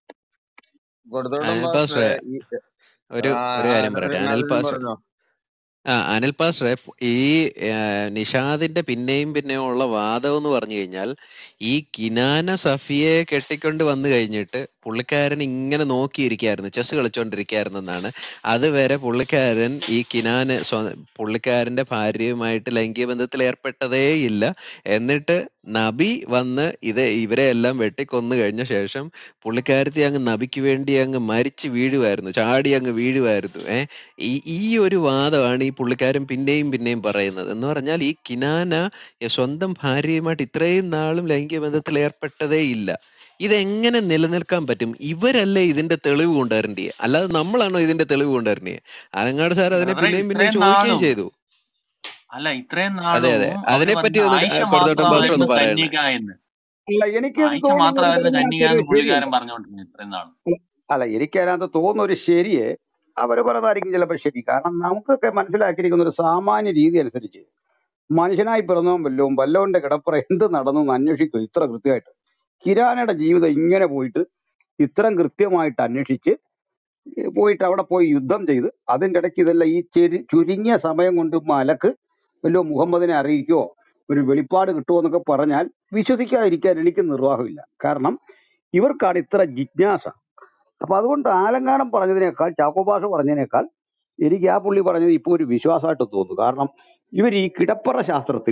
കൊടുത്തോട്ടം അനിൽ പാസ്റ്ററെ പാസ്റ്ററെ ഈ ഒരു ആ ഒരു ആ, കാര്യം പറയട്ടെ നവീൻ അനിൽ നവീൻ പാസ്റ്റർ പറഞ്ഞോ ആ അനിൽ പാസ്റ്ററെ ഈ ആ, നിഷാദിന്റെ പിന്നെയും പിന്നെയും ഉള്ള വാദം എന്ന് പറഞ്ഞു കഴിഞ്ഞാൽ ഈ കിനാന സഫിയെ കെട്ടിക്കൊണ്ട് വന്നു കഴിഞ്ഞിട്ട് പുള്ളിക്കാരൻ ഇങ്ങനെ നോക്കിയിരിക്കായിരുന്നു ചെസ് കളിച്ചോണ്ടിരിക്കായിരുന്നെന്നാണ് അതുവരെ പുള്ളിക്കാരൻ ഈ കിനാന് സ്വ- പുള്ളിക്കാരന്റെ ഭാര്യയുമായിട്ട് ലൈംഗിക ബന്ധത്തിൽ ഏർപ്പെട്ടതേ ഇല്ല എന്നിട്ട് നബി വന്ന് ഇത് ഇവരെ എല്ലാം വെട്ടിക്കൊന്നു കഴിഞ്ഞ ശേഷം പുള്ളിക്കാരത്തി അങ്ങ് നബിക്ക് വേണ്ടി അങ്ങ് മരിച്ചു വീഴുമായിരുന്നു ചാടി അങ്ങ് വീഴുമായിരുന്നു ഏ ഈ ഈ ഒരു വാദമാണ് ഈ പുള്ളിക്കാരൻ പിന്നെയും പിന്നെയും പറയുന്നത് എന്ന് പറഞ്ഞാൽ ഈ കിനാന ഈ സ്വന്തം ഭാര്യയുമായിട്ട് ഇത്രയും നാളും ലൈംഗിക ബന്ധത്തിൽ ഏർപ്പെട്ടതേ ഇല്ല ഇതെങ്ങനെ നിലനിൽക്കാൻ പറ്റും ഇവരല്ലേ ഇതിന്റെ തെളിവ് കൊണ്ടുവരണ്ടേ അല്ലാതെ നമ്മളാണോ ഇതിന്റെ തെളിവ് കൊണ്ടുവരണ്ടേ അലങ്ങാട് സാർ അതിനെ ബ്രദറെ പിന്നെയും പിന്നെയും ഇത്രയും ചോദിക്കുകയും നാളും ചെയ്തു അല്ല ഇത്രയും അതെ അതെ നാളും അവര് അതിനെപ്പറ്റി പറഞ്ഞ ഒന്ന് ആയിഷ കൊടുത്തോട്ടം പാസ്റ്റർ ഒന്ന് മാത്രമായിരുന്നു പറയണേ കന്യക എന്ന് അല്ല എനിക്കത് ആയിഷ തോന്നുന്നത് മാത്രമായിരുന്നു കന്യക ഇതിനകത്തൊരു എന്ന് ശരിയുണ്ട് പുള്ളിക്കാരൻ പറഞ്ഞുകൊണ്ടിരുന്നത് ഇത്രയും നാളും അല്ല അല്ല, എനിക്കതിനകത്ത് തോന്നുന്ന ഒരു ശരിയെ അവര് പറയുന്നതായിരിക്കും ചിലപ്പോൾ ശരി കാരണം നമുക്കൊക്കെ മനസ്സിലാക്കിയിരിക്കുന്ന ഒരു സാമാന്യ രീതി അനുസരിച്ച് മനുഷ്യനായി പിറന്നവൻ വല്ലവും വല്ലവന്റെ കിടപ്പുറ എന്ത് നടന്നു എന്ന് അന്വേഷിക്കും ഇത്ര കൃത്യമായിട്ട് കിരാനയുടെ ജീവിതം ഇങ്ങനെ പോയിട്ട് ഇത്രയും കൃത്യമായിട്ട് അന്വേഷിച്ച് പോയിട്ട് അവിടെ പോയി യുദ്ധം ചെയ്ത് അതിന്റെ ഇടയ്ക്ക് ഇതെല്ലാം ഈ ചെരി ചുരുങ്ങിയ സമയം കൊണ്ട് മലക്ക് വല്ലോ മുഹമ്മദിനെ അറിയിക്കുവോ ഒരു വെളിപ്പാട് കിട്ടുമോ എന്നൊക്കെ പറഞ്ഞാൽ വിശ്വസിക്കാതിരിക്കാൻ എനിക്ക് നിർവാഹമില്ല കാരണം ഇവർക്കാണ് ഇത്ര ജിജ്ഞാസ അപ്പൊ അതുകൊണ്ട് ആലങ്കാടം പറഞ്ഞതിനേക്കാൾ ചാക്കോബാഷ പറഞ്ഞതിനേക്കാൾ എനിക്ക് ആ പുള്ളി പറഞ്ഞത് ഇപ്പോൾ ഒരു വിശ്വാസമായിട്ട് തോന്നുന്നു കാരണം ഇവർ ഈ കിടപ്പറ ശാസ്ത്രത്തിൽ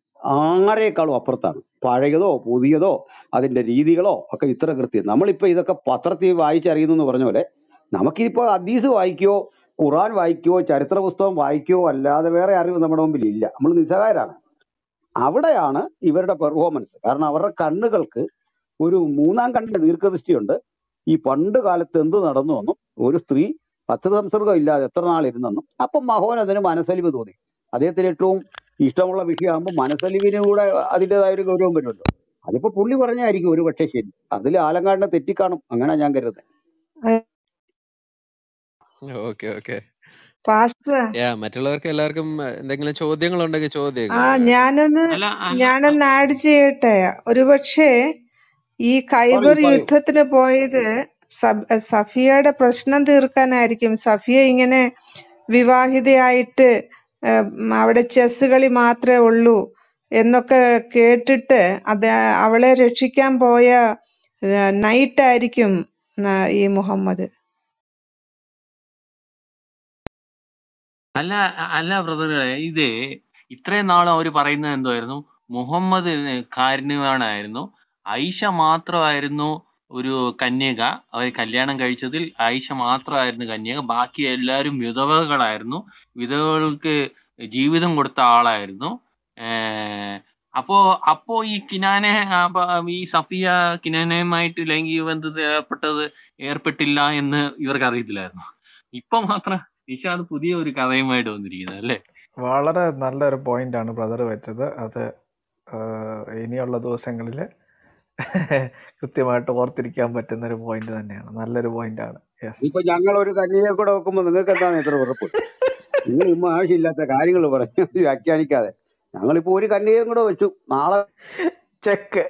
ആരെക്കാളും അപ്പുറത്താണ് പഴയതോ പുതിയതോ അതിന്റെ രീതികളോ ഒക്കെ ഇത്ര കൃത്യം നമ്മളിപ്പോ ഇതൊക്കെ പത്രത്തിൽ വായിച്ചറിയുന്നു എന്ന് പറഞ്ഞ പോലെ നമുക്കിപ്പോ ഹദീസ് വായിക്കോ ഖുറാൻ വായിക്കോ ചരിത്ര പുസ്തകം വായിക്കോ അല്ലാതെ വേറെ അറിവ് നമ്മുടെ മുമ്പിൽ ഇല്ല നമ്മൾ നിസ്സഹായരാണ് അവിടെയാണ് ഇവരുടെ പെർഫോമൻസ് കാരണം അവരുടെ കണ്ണുകൾക്ക് ഒരു മൂന്നാം കണ്ണിന്റെ ദീർഘദൃഷ്ടിയുണ്ട് ഈ പണ്ട് കാലത്ത് എന്ത് നടന്നു എന്നും ഒരു സ്ത്രീ പത്ത് സംസർഗം ഇല്ലാതെ എത്ര നാൾ ഇരുന്നെന്നും അപ്പം മഹോൻ അതിന് മനസ്സലിവ് തോന്നി അദ്ദേഹത്തിന് ഏറ്റവും ഇഷ്ടമുള്ള വിഷയമാകുമ്പോൾ മനസ്സലിവിന് കൂടെ അതിൻ്റെതായ ഒരു ഗൗരവം വരുമല്ലോ അതിപ്പോ പുള്ളി പറഞ്ഞായിരിക്കും ഒരു പക്ഷേ ശരി അതിൽ ആലങ്കാടിനെ തെറ്റിക്കാണും അങ്ങനെ ഞാൻ കരുതുന്നത് ഓക്കെ ഓക്കെ പാസ്റ്റർ യാ മറ്റുള്ളവർക്ക് എല്ലാവർക്കും എന്തെങ്കിലും ചോദ്യങ്ങൾ ഉണ്ടെങ്കിൽ ആ ചോദ്യങ്ങൾ ഞാനൊന്ന് അല്ല അല്ല ഞാനൊന്ന് ആഡ് ചെയ്യട്ടെ ഒരുപക്ഷെ ഈ ഖൈബർ പറയൂ പറയൂ യുദ്ധത്തിന് പോയത് സബ് സഫിയയുടെ പ്രശ്നം തീർക്കാനായിരിക്കും സഫിയ ഇങ്ങനെ വിവാഹിതയായിട്ട് ഏഹ്, ഉം, അവിടെ ചെസ് കളി മാത്രമേ ഉള്ളൂ എന്നൊക്കെ കേട്ടിട്ട് അത് അവളെ രക്ഷിക്കാൻ പോയ നൈറ്റ് ആയിരിക്കും ന- ഈ മുഹമ്മദ് അല്ല അല്ല ബ്രദറെ ഇത് ഇത്രയും നാളും അവര് പറയുന്നത് എന്തായിരുന്നു മുഹമ്മദ് കാരുണ്യവാനായിരുന്നു ഐഷ മാത്രമായിരുന്നു ഒരു കന്യക അവർ കല്യാണം കഴിച്ചതിൽ ആയിഷ മാത്രമായിരുന്നു കന്യക ബാക്കി എല്ലാവരും വിധവകളായിരുന്നു വിധവകൾക്ക് ജീവിതം കൊടുത്ത ആളായിരുന്നു ഏർ അപ്പോ അപ്പോ ഈ കിനാനെ ആ, പ- ഈ സഫിയ കിനാനയുമായിട്ട് ലൈംഗിക ബന്ധത്തിൽ ഏർപ്പെട്ടത് ഏർപ്പെട്ടില്ല എന്ന് ഇവർക്ക് അറിയത്തില്ലായിരുന്നു ഇപ്പൊ മാത്രം നിഷാദ് പുതിയ ഒരു കഥയുമായിട്ട് വന്നിരിക്കുന്നത് അല്ലേ വളരെ നല്ലൊരു പോയിന്റ് ആണ് ബ്രദർ വെച്ചത് അത് ആഹ്, ഇനിയുള്ള ദിവസങ്ങളിൽ കൃത്യമായിട്ട് ഓർത്തിരിക്കാൻ പറ്റുന്ന ഒരു പോയിന്റ് തന്നെയാണ് നല്ലൊരു പോയിന്റ് ആണ് യെസ് ഇപ്പൊ ഞങ്ങൾ ഒരു കന്യകയെ കൂടെ വെക്കുമ്പോ നിങ്ങൾക്ക് എന്താണ് ഇത്ര ഉറപ്പ് നിങ്ങൾ ഇമ്മ ആവശ്യമില്ലാത്ത കാര്യങ്ങൾ പറഞ്ഞു വ്യാഖ്യാനിക്കാതെ ഞങ്ങളിപ്പോ ഒരു കന്യകയും കൂടെ വെച്ചു നാളെ ചെക്ക്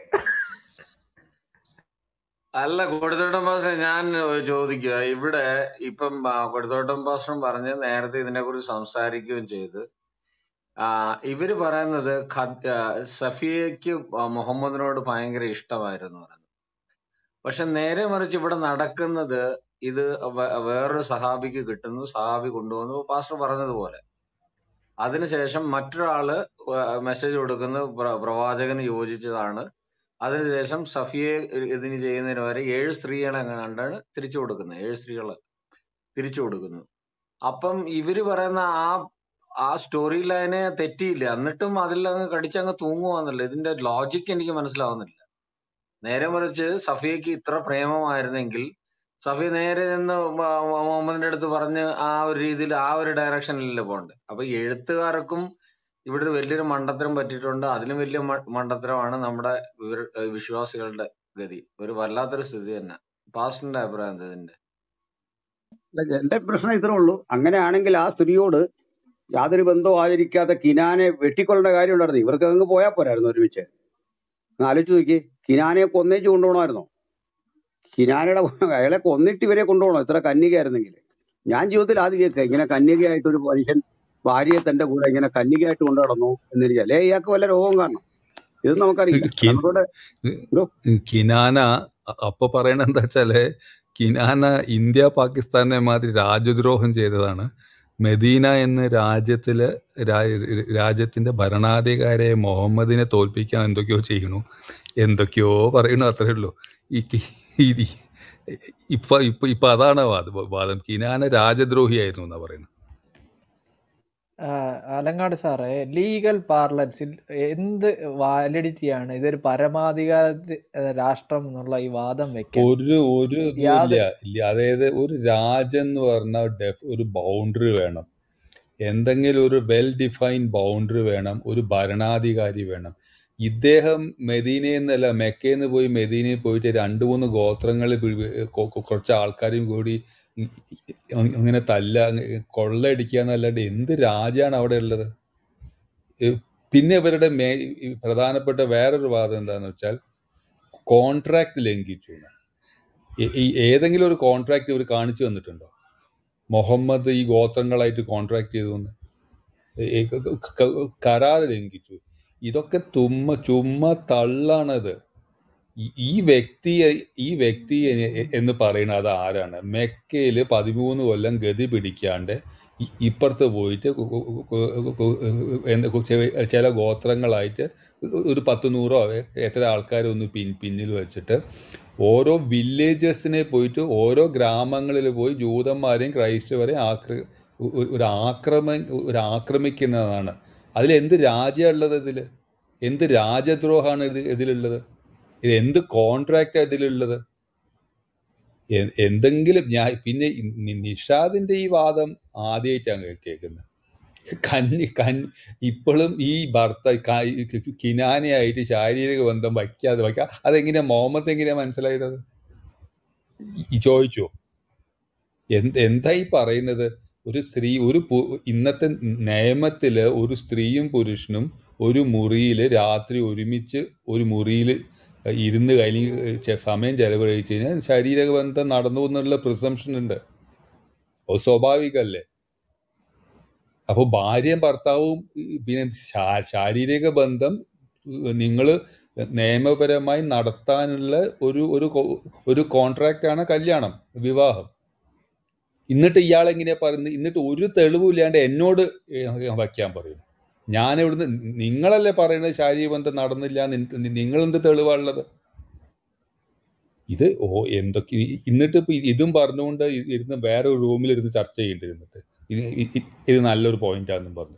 അല്ല കൊടുത്തോട്ടം പാസ്റ്റർ ഞാൻ ചോദിക്കുക ഇവിടെ ഇപ്പം ആ, കൊടുത്തോട്ടം പാസ്റ്ററും പറഞ്ഞ് നേരത്തെ ഇതിനെക്കുറിച്ച് സംസാരിക്കുകയും ചെയ്ത് ആ, ഇവര് പറയുന്നത് ഖദ്- ആ, സഫിയയ്ക്ക് മുഹമ്മദിനോട് ഭയങ്കര ഇഷ്ടമായിരുന്നു പറയുന്നത് പക്ഷെ നേരെ മറിച്ച് ഇവിടെ നടക്കുന്നത് ഇത് വേ- വേറൊരു സഹാബിക്ക് കിട്ടുന്നു സഹാബി കൊണ്ടുവന്നു പാസ്റ്റർ പറഞ്ഞതുപോലെ അതിനുശേഷം മറ്റൊരാള് മെസ്സേജ് കൊടുക്കുന്നു പ്ര- പ്രവാചകന് യോജിച്ചതാണ് അതിനുശേഷം സഫിയെ ഇതിന് ചെയ്യുന്നതിന് വരെ ഏഴ് സ്ത്രീകളെ കണ്ടാണ് തിരിച്ചു കൊടുക്കുന്നത് ഏഴ് സ്ത്രീകളെ തിരിച്ചു കൊടുക്കുന്നു അപ്പം ഇവര് പറയുന്ന ആ ആ സ്റ്റോറി ലൈനെ തെറ്റിയില്ല എന്നിട്ടും അതിൽ അങ്ങ് കടിച്ചങ്ങ് തൂങ്ങുവാന്നല്ലോ ഇതിന്റെ ലോജിക്ക് എനിക്ക് മനസ്സിലാവുന്നില്ല നേരെ മറിച്ച് സഫിയക്ക് ഇത്ര പ്രേമമായിരുന്നെങ്കിൽ സഫിയ നേരെ നിന്ന് മ- മ- മുഹമ്മദിന്റെ അടുത്ത് പറഞ്ഞ് ആ ഒരു രീതിയിൽ ആ ഒരു ഡയറക്ഷനിലല്ലേ പോണ്ടേ അപ്പൊ എഴുത്തുകാർക്കും ഇവിടെ ഒരു വലിയൊരു മണ്ടത്തരം പറ്റിയിട്ടുണ്ട് അതിലും വലിയ മ- മണ്ടത്തരമാണ് നമ്മുടെ ഇവർ- ഏഹ് വിശ്വാസികളുടെ ഗതി ഒരു വല്ലാത്തൊരു സ്ഥിതി തന്നെ പാസ്റ്റിന്റെ അഭിപ്രായം എന്താ ഇതിന്റെ അല്ല, എന്റെ പ്രശ്നം ഇത്രേ ഉള്ളൂ അങ്ങനെയാണെങ്കിൽ ആ സ്ത്രീയോട് യാതൊരു ബന്ധവും ആചരിക്കാത്ത കിനാനെ വെട്ടിക്കൊള്ളേണ്ട കാര്യം ഉണ്ടായിരുന്നു ഇവർക്ക് അങ്ങ് പോയാൽ പോരായിരുന്നു ഒരുമിച്ച് ഒന്ന് ആലോചിച്ച് നോക്കി കിനാനെ കൊന്നേച്ച് കൊണ്ടുപോകണമായിരുന്നോ കിനാനയുടെ അയാളെ കൊന്നിട്ട് ഇവരെ കൊണ്ടുപോകണോ ഇത്ര കന്യകയായിരുന്നെങ്കിൽ ഞാൻ ജീവിതത്തിൽ ആദ്യം കേൾക്കുക ഇങ്ങനെ കന്യകയായിട്ട് ഒരു മനുഷ്യൻ ഭാര്യയെ തന്റെ കൂടെ ഇങ്ങനെ കന്യകയായിട്ട് കൊണ്ടു നടന്നു എന്നിരിക്കുക അല്ലെ ഇയാൾക്ക് വല്ല രോഗം കാണണം ഇത് നമുക്കറിയില്ല കി- നമുക്കിവിടെ എന്തോ കിനാന അ- അപ്പൊ പറയണ എന്താ വെച്ചാല് കിനാന ഇന്ത്യ പാകിസ്ഥാനെ മാതിരി രാജ്യദ്രോഹം ചെയ്തതാണ് മെദീന എന്ന രാജ്യത്തില് രാ- രാജ്യത്തിന്റെ ഭരണാധികാരിയെ മുഹമ്മദിനെ തോൽപ്പിക്കാൻ എന്തൊക്കെയോ ചെയ്യണു എന്തൊക്കെയോ പറയണു അത്രേ ഉള്ളൂ ഈ കി- ഈ ഇപ്പൊ ഇപ്പൊ ഇപ്പൊ അതാണ് വാദം വാദം കിനാന രാജദ്രോഹിയായിരുന്നു എന്നാ പറയുന്നത് ആ, അലങ്ങാട് സാറേ ലീഗൽ പാർലൻസിൽ എന്ത് വാലിഡിറ്റിയാണ് ഇതൊരു പരമാധികാര രാഷ്ട്രം എന്നുള്ള ഈ വാദം വെക്കാൻ ഒരു ഒരു ഇതും യാതൊരു ഇല്ല ഇല്ല അതായത് ഒരു രാജ്യം എന്ന് പറഞ്ഞാൽ ഡെഫ് ഒരു ബൗണ്ടറി വേണം എന്തെങ്കിലും ഒരു വെൽ ഡിഫൈൻഡ് ബൗണ്ടറി വേണം ഒരു ഭരണാധികാരി വേണം ഇദ്ദേഹം മെദീനയിൽ നിന്നല്ല മെക്കയിൽ നിന്ന് പോയി മെദീനയിൽ പോയിട്ട് രണ്ട് മൂന്ന് ഗോത്രങ്ങളിൽ കുറച്ച് ആൾക്കാരും കൂടി ഇ- ഇ- അങ്ങനെ തല്ല കൊള്ളയടിക്കുക എന്നല്ലാണ്ട് എന്ത് രാജ്യമാണ് അവിടെ ഉള്ളത് ഏഹ് പിന്നെ ഇവരുടെ മേ ഈ പ്രധാനപ്പെട്ട വേറൊരു വാദം എന്താന്ന് വെച്ചാൽ കോൺട്രാക്ട് ലംഘിച്ചു എന്ന്. ഈ- ഈ ഏതെങ്കിലും ഒരു കോൺട്രാക്ട് ഇവർ കാണിച്ചു തന്നിട്ടുണ്ടോ മുഹമ്മദ് ഈ ഗോത്രങ്ങളായിട്ട് കോൺട്രാക്ട് ചെയ്തു എന്ന് ഈ ക- ക- ക- കരാർ ലംഘിച്ചു ഇതൊക്കെ തുമ്മ ചുമ്മാ തള്ളാണത് ഈ- ഈ വ്യക്തി ഈ വ്യക്തി എ- എന്ന് പറയുന്നത് അത് ആരാണ് മെക്കയില് പതിമൂന്ന് കൊല്ലം ഗതി പിടിക്കാണ്ട് ഇ- ഇപ്പുറത്ത് പോയിട്ട് കു- കു- കു- കു- കു- എന്ത് കു- ചെ- ചില ഗോത്രങ്ങളായിട്ട് ഒരു പത്ത് നൂറോ എത്ര ആൾക്കാരെ ഒന്ന് പിൻ പിന്നിൽ വെച്ചിട്ട് ഓരോ വില്ലേജസിനെ പോയിട്ട് ഓരോ ഗ്രാമങ്ങളിൽ പോയി ജൂതന്മാരെയും ക്രൈസ്തവരെയും ആക്ര ഒ- ഒരു ആക്രമ ഒരു ആക്രമിക്കുന്നതാണ് അതിൽ എന്ത് രാജ്യമുള്ളത് ഇതിൽ എന്ത് രാജദ്രോഹമാണ് ഇത് ഇതിലുള്ളത് ഇത് എന്ത് കോൺട്രാക്റ്റ് ഇതിലുള്ളത് എ- എന്തെങ്കിലും ഞാൻ പിന്നെ ഈ നി- നിഷാദിന്റെ ഈ വാദം ആദ്യമായിട്ടാണ് കേൾക്കുന്നത് കന്നി കൻ ഇപ്പോഴും ഈ ഭർത്ത ക- ഈ കി- കിനാനയായിട്ട് ശാരീരിക ബന്ധം വയ്ക്കാതെ വയ്ക്കുക അതെങ്ങനെയാ മുഹമ്മദ് എങ്ങനെയാ മനസ്സിലായത് ഈ ചോദിച്ചോ എന്ത് എന്താ ഈ പറയുന്നത് ഒരു സ്ത്രീ ഒരു പു- ഇന്നത്തെ നിയമത്തില് ഒരു സ്ത്രീയും പുരുഷനും ഒരു മുറിയില് രാത്രി ഒരുമിച്ച് ഒരു മുറിയിൽ ഇരുന്ന് കഴിഞ്ഞ് ചെ- സമയം ചെലവഴിച്ച് കഴിഞ്ഞാൽ ശാരീരിക ബന്ധം നടന്നു എന്നുള്ള പ്രിസംഷൻ ഉണ്ട് അത് സ്വാഭാവികല്ലേ അപ്പൊ ഭാര്യയും ഭർത്താവും ഈ പിന്നെ ശാ- ശാരീരിക ബന്ധം നിങ്ങൾ നിയമപരമായി നടത്താനുള്ള ഒരു ഒരു കൊ- ഒരു കോൺട്രാക്റ്റ് ആണ് കല്യാണം വിവാഹം എന്നിട്ട് ഇയാൾ എങ്ങനെയാ പറയുന്നത് എന്നിട്ട് ഒരു തെളിവില്ലാണ്ട് എന്നോട് വയ്ക്കാൻ പറയും ഞാൻ ഇവിടുന്ന് നിങ്ങളല്ലേ പറയുന്നത് ശാരീരിക ബന്ധം നടന്നില്ല നിങ്ങൾ എന്ത് തെളിവാണുള്ളത് ഇത് ഓ എന്തൊക്കെ ഈ- എന്നിട്ട് ഇപ്പൊ ഇതും പറഞ്ഞുകൊണ്ട് ഇ- ഇരുന്ന് വേറെ ഒരു റൂമിൽ ഇരുന്ന് ചർച്ച ചെയ്യേണ്ടിരുന്നിട്ട് ഇത് ഇ- ഇ- ഇത് നല്ലൊരു പോയിന്റ് ആണെന്നും പറഞ്ഞിട്ട്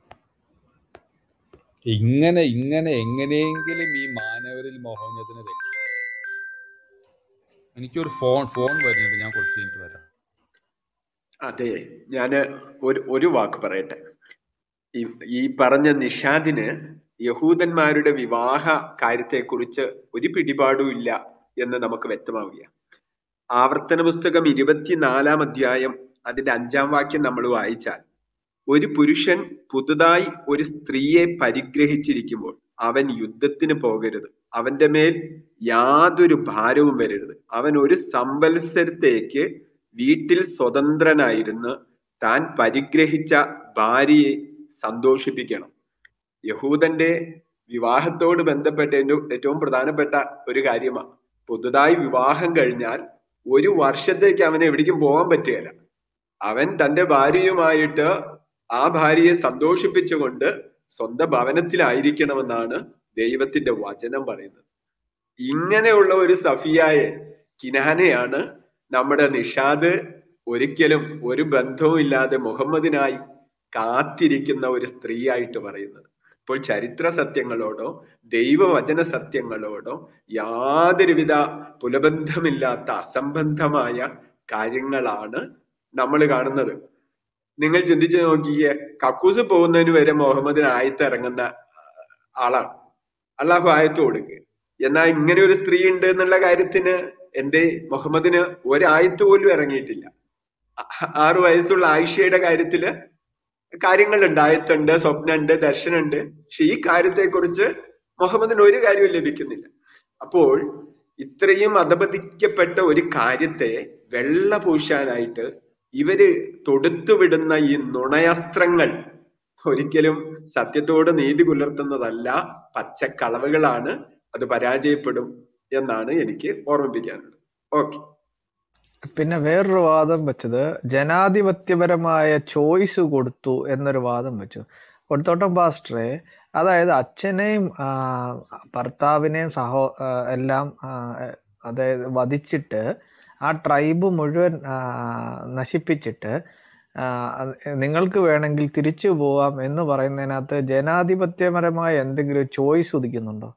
ഇങ്ങനെ ഇങ്ങനെ എങ്ങനെയെങ്കിലും ഈ മാനവരിൽ മോഹനത്തിനെ രക്ഷിക്കണം എനിക്കൊരു ഫോൺ ഫോൺ വരുന്നുണ്ട് ഞാൻ കുറച്ച് കഴിഞ്ഞിട്ട് വരാം അതെ ഞാന് ഒരു ഒരു വാക്ക് പറയട്ടെ ഈ ഈ പറഞ്ഞ നിഷാദിന് യഹൂദന്മാരുടെ വിവാഹ കാര്യത്തെക്കുറിച്ച് ഒരു പിടിപാടും ഇല്ല എന്ന് നമുക്ക് വ്യക്തമാവുക ആവർത്തന പുസ്തകം ഇരുപത്തിനാലാം അധ്യായം അതിന്റെ അഞ്ചാം വാക്യം നമ്മൾ വായിച്ചാൽ ഒരു പുരുഷൻ പുതുതായി ഒരു സ്ത്രീയെ പരിഗ്രഹിച്ചിരിക്കുമ്പോൾ അവൻ യുദ്ധത്തിന് പോകരുത് അവന്റെ മേൽ യാതൊരു ഭാരവും വരരുത് അവൻ ഒരു സംവത്സരത്തേക്ക് വീട്ടിൽ സ്വതന്ത്രനായിരുന്ന് താൻ പരിഗ്രഹിച്ച ഭാര്യയെ സന്തോഷിപ്പിക്കണം യഹൂദന്റെ വിവാഹത്തോട് ബന്ധപ്പെട്ട ഏറ്റവും ഏറ്റവും പ്രധാനപ്പെട്ട ഒരു കാര്യമാണ് പുതുതായി വിവാഹം കഴിഞ്ഞാൽ ഒരു വർഷത്തേക്ക് അവന് എവിടേക്കും പോകാൻ പറ്റുകയില്ല അവൻ തന്റെ ഭാര്യയുമായിട്ട് ആ ഭാര്യയെ സന്തോഷിപ്പിച്ചുകൊണ്ട് സ്വന്തം ഭവനത്തിലായിരിക്കണമെന്നാണ് ദൈവത്തിന്റെ വചനം പറയുന്നത് ഇങ്ങനെയുള്ള ഒരു സഫിയായെ കിനാനെയാണ് നമ്മുടെ നിഷാദ് ഒരിക്കലും ഒരു ബന്ധവും ഇല്ലാതെ മുഹമ്മദിനായി കാത്തിരിക്കുന്ന ഒരു സ്ത്രീയായിട്ട് പറയുന്നത് ഇപ്പോൾ ചരിത്ര സത്യങ്ങളോടോ ദൈവവചന സത്യങ്ങളോടോ യാതൊരുവിധ പുലബന്ധമില്ലാത്ത അസംബന്ധമായ കാര്യങ്ങളാണ് നമ്മൾ കാണുന്നത് നിങ്ങൾ ചിന്തിച്ചു നോക്കിയേ കക്കൂസ് പോകുന്നതിന് വരെ മുഹമ്മദിന് ആയത്ത് ഇറങ്ങുന്ന ആളാണ് അള്ളാഹു ആയത്ത് കൊടുക്കുക എന്നാൽ ഇങ്ങനെ ഒരു സ്ത്രീ ഉണ്ട് എന്നുള്ള കാര്യത്തിന് എന്തേ മുഹമ്മദിന് ഒരായത്ത് പോലും ഇറങ്ങിയിട്ടില്ല ആ- ആറു വയസ്സുള്ള ആയിഷയുടെ കാര്യത്തില് കാര്യങ്ങളുണ്ട് ആയത്തുണ്ട് സ്വപ്നമുണ്ട് ദർശനമുണ്ട് പക്ഷെ ഈ കാര്യത്തെക്കുറിച്ച് മുഹമ്മദിന് ഒരു കാര്യവും ലഭിക്കുന്നില്ല അപ്പോൾ ഇത്രയും അധപതിക്കപ്പെട്ട ഒരു കാര്യത്തെ വെള്ള പൂശാനായിട്ട് ഇവര് തൊടുത്തുവിടുന്ന ഈ നുണയസ്ത്രങ്ങൾ ഒരിക്കലും സത്യത്തോട് നീതി പുലർത്തുന്നതല്ല പച്ചക്കളവുകളാണ് അത് പരാജയപ്പെടും എന്നാണ് എനിക്ക് ഓർമ്മിപ്പിക്കാനുള്ളത് ഓക്കെ പിന്നെ വേറൊരു വാദം വെച്ചത് ജനാധിപത്യപരമായ ചോയ്സ് കൊടുത്തു എന്നൊരു വാദം വെച്ചു കൊടുത്തോട്ടം പാസ്റ്ററെ അതായത് അച്ഛനെയും ആ, ഭർത്താവിനെയും സഹോ ആ, എല്ലാം ആ, അതായത് വധിച്ചിട്ട് ആ ട്രൈബ് മുഴുവൻ ആ, നശിപ്പിച്ചിട്ട് ആ, അത് നിങ്ങൾക്ക് വേണമെങ്കിൽ തിരിച്ചു പോവാം എന്ന് പറയുന്നതിനകത്ത് ജനാധിപത്യപരമായ എന്തെങ്കിലും ചോയ്സ് ഉദിക്കുന്നുണ്ടോ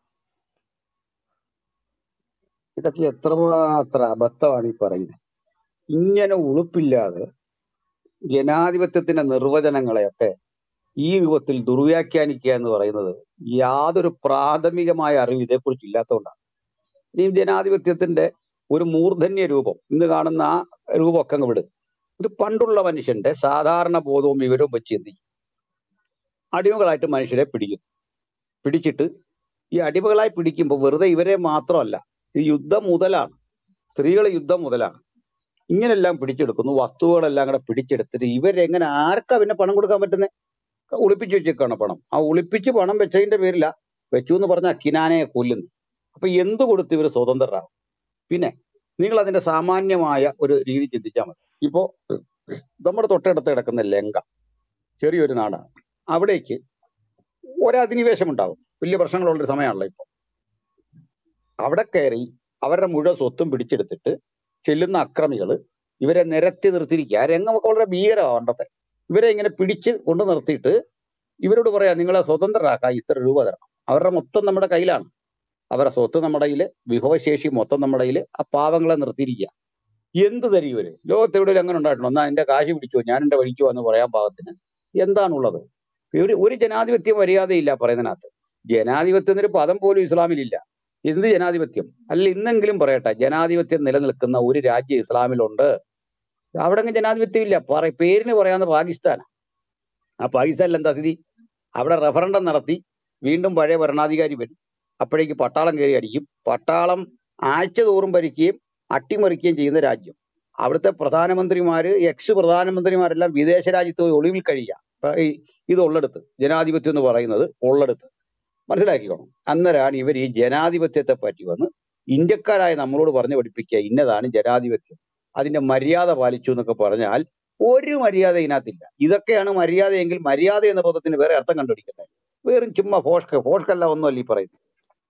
ഇതൊക്കെ എത്രമാത്രം അബദ്ധമാണ് ഈ പറയുന്നത് ഇങ്ങനെ ഉളുപ്പില്ലാതെ ജനാധിപത്യത്തിന്റെ നിർവചനങ്ങളെയൊക്കെ ഈ രൂപത്തിൽ ദുർവ്യാഖ്യാനിക്കുക എന്ന് പറയുന്നത് യാതൊരു പ്രാഥമികമായ അറിവ് ഇതേക്കുറിച്ച് ഇല്ലാത്തതുകൊണ്ടാണ് ഈ ജനാധിപത്യത്തിന്റെ ഒരു മൂർധന്യ രൂപം ഇന്ന് കാണുന്ന ആ രൂപമൊക്കെ അങ്ങ് വിടുക ഒരു പണ്ടുള്ള മനുഷ്യന്റെ സാധാരണ ബോധവും വിവരവും വെച്ച് എന്ത് ചെയ്യും അടിമകളായിട്ട് മനുഷ്യരെ പിടിക്കും പിടിച്ചിട്ട് ഈ അടിമകളായി പിടിക്കുമ്പോൾ വെറുതെ ഇവരെ മാത്രമല്ല ഇത് യുദ്ധം മുതലാണ് സ്ത്രീകൾ യുദ്ധം മുതലാണ് ഇങ്ങനെല്ലാം പിടിച്ചെടുക്കുന്നു വസ്തുക്കളെല്ലാം കൂടെ പിടിച്ചെടുത്തിട്ട് ഇവരെങ്ങനെ ആർക്കാ പിന്നെ പണം കൊടുക്കാൻ പറ്റുന്നത് ഒളിപ്പിച്ച് വെച്ചേക്കാണ് പണം ആ ഒളിപ്പിച്ച് പണം വെച്ചതിന്റെ പേരില വെച്ചു എന്ന് പറഞ്ഞ കിനാനയെ കൊല്ലുന്നു അപ്പൊ എന്ത് കൊടുത്ത് ഇവർ സ്വതന്ത്രരാകും പിന്നെ നിങ്ങൾ അതിന്റെ സാമാന്യമായ ഒരു രീതി ചിന്തിച്ചാൽ മതി ഇപ്പോ നമ്മുടെ തൊട്ടടുത്ത് കിടക്കുന്ന ലങ്ക ചെറിയൊരു നാടാണ് അവിടേക്ക് ഒരധിനിവേശം ഉണ്ടാവും വലിയ പ്രശ്നങ്ങളുള്ള ഒരു സമയമാണല്ലോ ഇപ്പൊ അവിടെ കയറി അവരുടെ മുഴുവൻ സ്വത്തും പിടിച്ചെടുത്തിട്ട് ചെല്ലുന്ന അക്രമികൾ ഇവരെ നിരത്തി നിർത്തിയിരിക്കുക ആ രംഗമൊക്കെ വളരെ ഭീകരമാണ് പണ്ടത്തെ ഇവരെ ഇങ്ങനെ പിടിച്ച് കൊണ്ട് നിർത്തിയിട്ട് ഇവരോട് പറയാ നിങ്ങളെ സ്വതന്ത്രരാക്കാം ഇത്ര രൂപ തരണം അവരുടെ മൊത്തം നമ്മുടെ കയ്യിലാണ് അവരുടെ സ്വത്ത് നമ്മുടെ കയ്യില് വിഭവശേഷി മൊത്തം നമ്മുടെ കയ്യില് ആ പാവങ്ങളെ നിർത്തിയിരിക്കുക എന്ത് തരും ഇവര് ലോകത്ത് എവിടെ അങ്ങനെ ഉണ്ടായിട്ടുണ്ട് എന്നാ എന്റെ കാശ് പിടിച്ചോ ഞാൻ എന്റെ വഴിക്കോ എന്ന് പറയാൻ പാകത്തിന് എന്താണുള്ളത് ഒരു ഒരു ജനാധിപത്യ മര്യാദയില്ല പറയുന്നതിനകത്ത് ജനാധിപത്യം എന്നൊരു പദം പോലും ഇസ്ലാമിലില്ല എന്ത് ജനാധിപത്യം അല്ല ഇന്നെങ്കിലും പറയട്ടെ ജനാധിപത്യം നിലനിൽക്കുന്ന ഒരു രാജ്യം ഇസ്ലാമിലുണ്ട് അവിടെ അങ്ങ് ജനാധിപത്യം ഇല്ല പറ പേരിന് പറയാവുന്ന പാകിസ്ഥാൻ ആ പാകിസ്ഥാനിൽ എന്താ സ്ഥിതി അവിടെ റഫറൻഡം നടത്തി വീണ്ടും പഴയ ഭരണാധികാരി വരും അപ്പോഴേക്ക് പട്ടാളം കയറി അടിക്കും പട്ടാളം ആഴ്ച തോറും ഭരിക്കുകയും അട്ടിമറിക്കുകയും ചെയ്യുന്ന രാജ്യം അവിടുത്തെ പ്രധാനമന്ത്രിമാര് എക്സ് പ്രധാനമന്ത്രിമാരെല്ലാം വിദേശ രാജ്യത്ത് പോയി ഒളിവിൽ കഴിയുക അപ്പൊ ഈ ഇത് ഉള്ളെടുത്ത് ജനാധിപത്യം എന്ന് പറയുന്നത് ഉള്ളെടുത്ത് മനസ്സിലാക്കിക്കോണം അന്നേരമാണ് ഇവർ ഈ ജനാധിപത്യത്തെ പറ്റി വന്ന് ഇന്ത്യക്കാരായ നമ്മളോട് പറഞ്ഞു പഠിപ്പിക്കുക ഇന്നതാണ് ജനാധിപത്യം അതിന്റെ മര്യാദ പാലിച്ചു എന്നൊക്കെ പറഞ്ഞാൽ ഒരു മര്യാദ ഇതിനകത്തില്ല ഇതൊക്കെയാണ് മര്യാദയെങ്കിൽ മര്യാദ എന്ന പദത്തിന് വേറെ അർത്ഥം കണ്ടുപിടിക്കട്ടെ വെറും ചുമ്മാ ഫോഷ്ക ഫോഷ്കല്ല ഒന്നുമല്ല ഈ പറയുന്നത്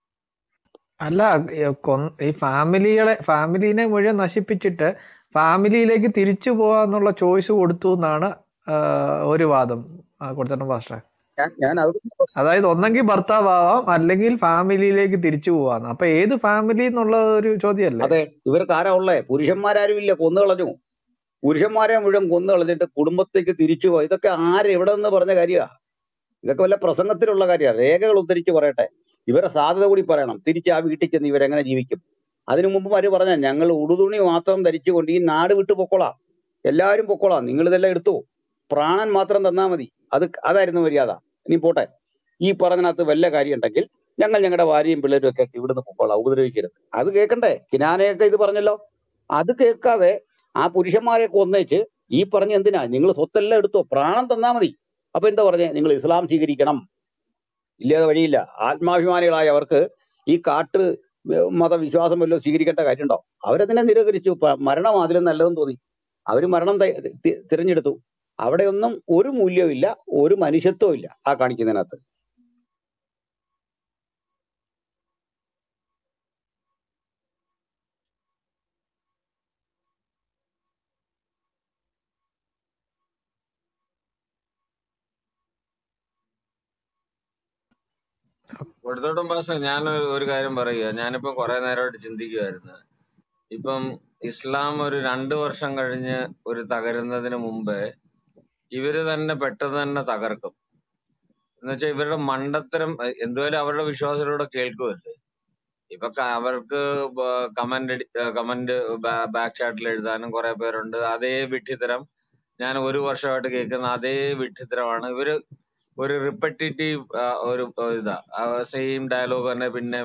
അല്ല ഈ കൊന്ന് ഈ ഫാമിലികളെ ഫാമിലിനെ മുഴുവൻ നശിപ്പിച്ചിട്ട് ഫാമിലിയിലേക്ക് തിരിച്ചു പോവാന്നുള്ള ചോയ്സ് കൊടുത്തു എന്നാണ് ആ, ഒരു വാദം കൊടുത്തിട്ടുണ്ട് പാസ്റ്റർ ഞാൻ ഞാൻ അത് അതായത് ഒന്നെങ്കിൽ ഭർത്താവാം അല്ലെങ്കിൽ ഫാമിലിയിലേക്ക് തിരിച്ചു പോവാന്ന് അപ്പൊ ഏത് ഫാമിലി എന്നുള്ള ഒരു ചോദ്യമല്ലേ അതെ ഇവർക്ക് ആരാ ഉള്ളേ പുരുഷന്മാരാരും ഇല്ല കൊന്നു കളഞ്ഞു പുരുഷന്മാരെ മുഴുവൻ കൊന്നു കളഞ്ഞിട്ട് കുടുംബത്തേക്ക് തിരിച്ചു പോയി ഇതൊക്കെ ആര് എവിടെ നിന്ന് പറഞ്ഞ കാര്യമാ ഇതൊക്കെ വല്ല പ്രസംഗത്തിലുള്ള കാര്യമാണ് രേഖകൾ ഉദ്ധരിച്ച് പറയട്ടെ ഇവരെ സാധ്യത കൂടി പറയണം തിരിച്ച് ആ വീട്ടിൽ ചെന്ന് ഇവരെങ്ങനെ ജീവിക്കും അതിനു മുമ്പ് അവര് പറഞ്ഞ ഞങ്ങൾ ഉടുതുണി മാത്രം ധരിച്ചുകൊണ്ട് ഈ നാട് വിട്ടു പൊക്കോളാം എല്ലാവരും പൊക്കോളാം നിങ്ങൾ ഇതെല്ലാം എടുത്തു പ്രാണൻ മാത്രം തന്നാ മതി അത് അതായിരുന്നു മര്യാദ ഇനി പോട്ടെ ഈ പറഞ്ഞതിനകത്ത് വല്ല കാര്യം ഉണ്ടെങ്കിൽ ഞങ്ങൾ ഞങ്ങളുടെ ഭാര്യയും പിള്ളേരും ഒക്കെ ആയിട്ട് ഇവിടുന്ന് പൊക്കോളാം ഉപദ്രവിക്കരുത് അത് കേൾക്കണ്ടേ കിനാനയൊക്കെ ഇത് പറഞ്ഞല്ലോ അത് കേൾക്കാതെ ആ പുരുഷന്മാരെ കൊന്നേച്ച് ഈ പറഞ്ഞ എന്തിനാ നിങ്ങൾ സ്വത്തെല്ലാം എടുത്തോ പ്രാണം തന്നാ മതി അപ്പൊ എന്താ പറഞ്ഞേ നിങ്ങൾ ഇസ്ലാം സ്വീകരിക്കണം ഇല്ലാതെ വഴിയില്ല ആത്മാഭിമാനികളായ അവർക്ക് ഈ കാട്ട് മതവിശ്വാസം വല്ലതും സ്വീകരിക്കേണ്ട കാര്യമുണ്ടോ അവരതിനെ നിരാകരിച്ചു പ- മരണം അതിലും നല്ലതെന്ന് തോന്നി അവര് മരണം ത- തി- തിരഞ്ഞെടുത്തു അവിടെയൊന്നും ഒരു മൂല്യവും ഇല്ല ഒരു മനുഷ്യത്വവും ഇല്ല ആ കാണിക്കുന്നതിനകത്ത് കൊടുത്തോട്ടും പാസ് ഞാൻ ഒരു കാര്യം പറയുക ഞാനിപ്പോ കുറെ നേരമായിട്ട് ചിന്തിക്കുമായിരുന്നു ഇപ്പം ഇസ്ലാം ഒരു രണ്ടു വർഷം കഴിഞ്ഞ് ഒരു തകരുന്നതിന് മുമ്പേ ഇവര് തന്നെ പെട്ടെന്ന് തന്നെ തകർക്കും എന്ന് വെച്ചാൽ ഇവരുടെ മണ്ടത്തരം എ- എന്തുവായാലും അവരുടെ വിശ്വാസത്തിലൂടെ കേൾക്കുമല്ലേ ഇപ്പൊ ക- അവർക്ക് കമന്റ് കമന്റ് ബാക്ക് ചാറ്റിൽ എഴുതാനും കുറെ പേരുണ്ട് അതേ വിഡ്ഢിത്തരം ഞാൻ ഒരു വർഷമായിട്ട് കേൾക്കുന്ന അതേ വിഡ്ഢിത്തരമാണ് ഇവര് ഒരു റിപ്പറ്റേറ്റീവ് ഒരു ആ, ഇതാ സെയിം ഡയലോഗ് തന്നെ പിന്നെ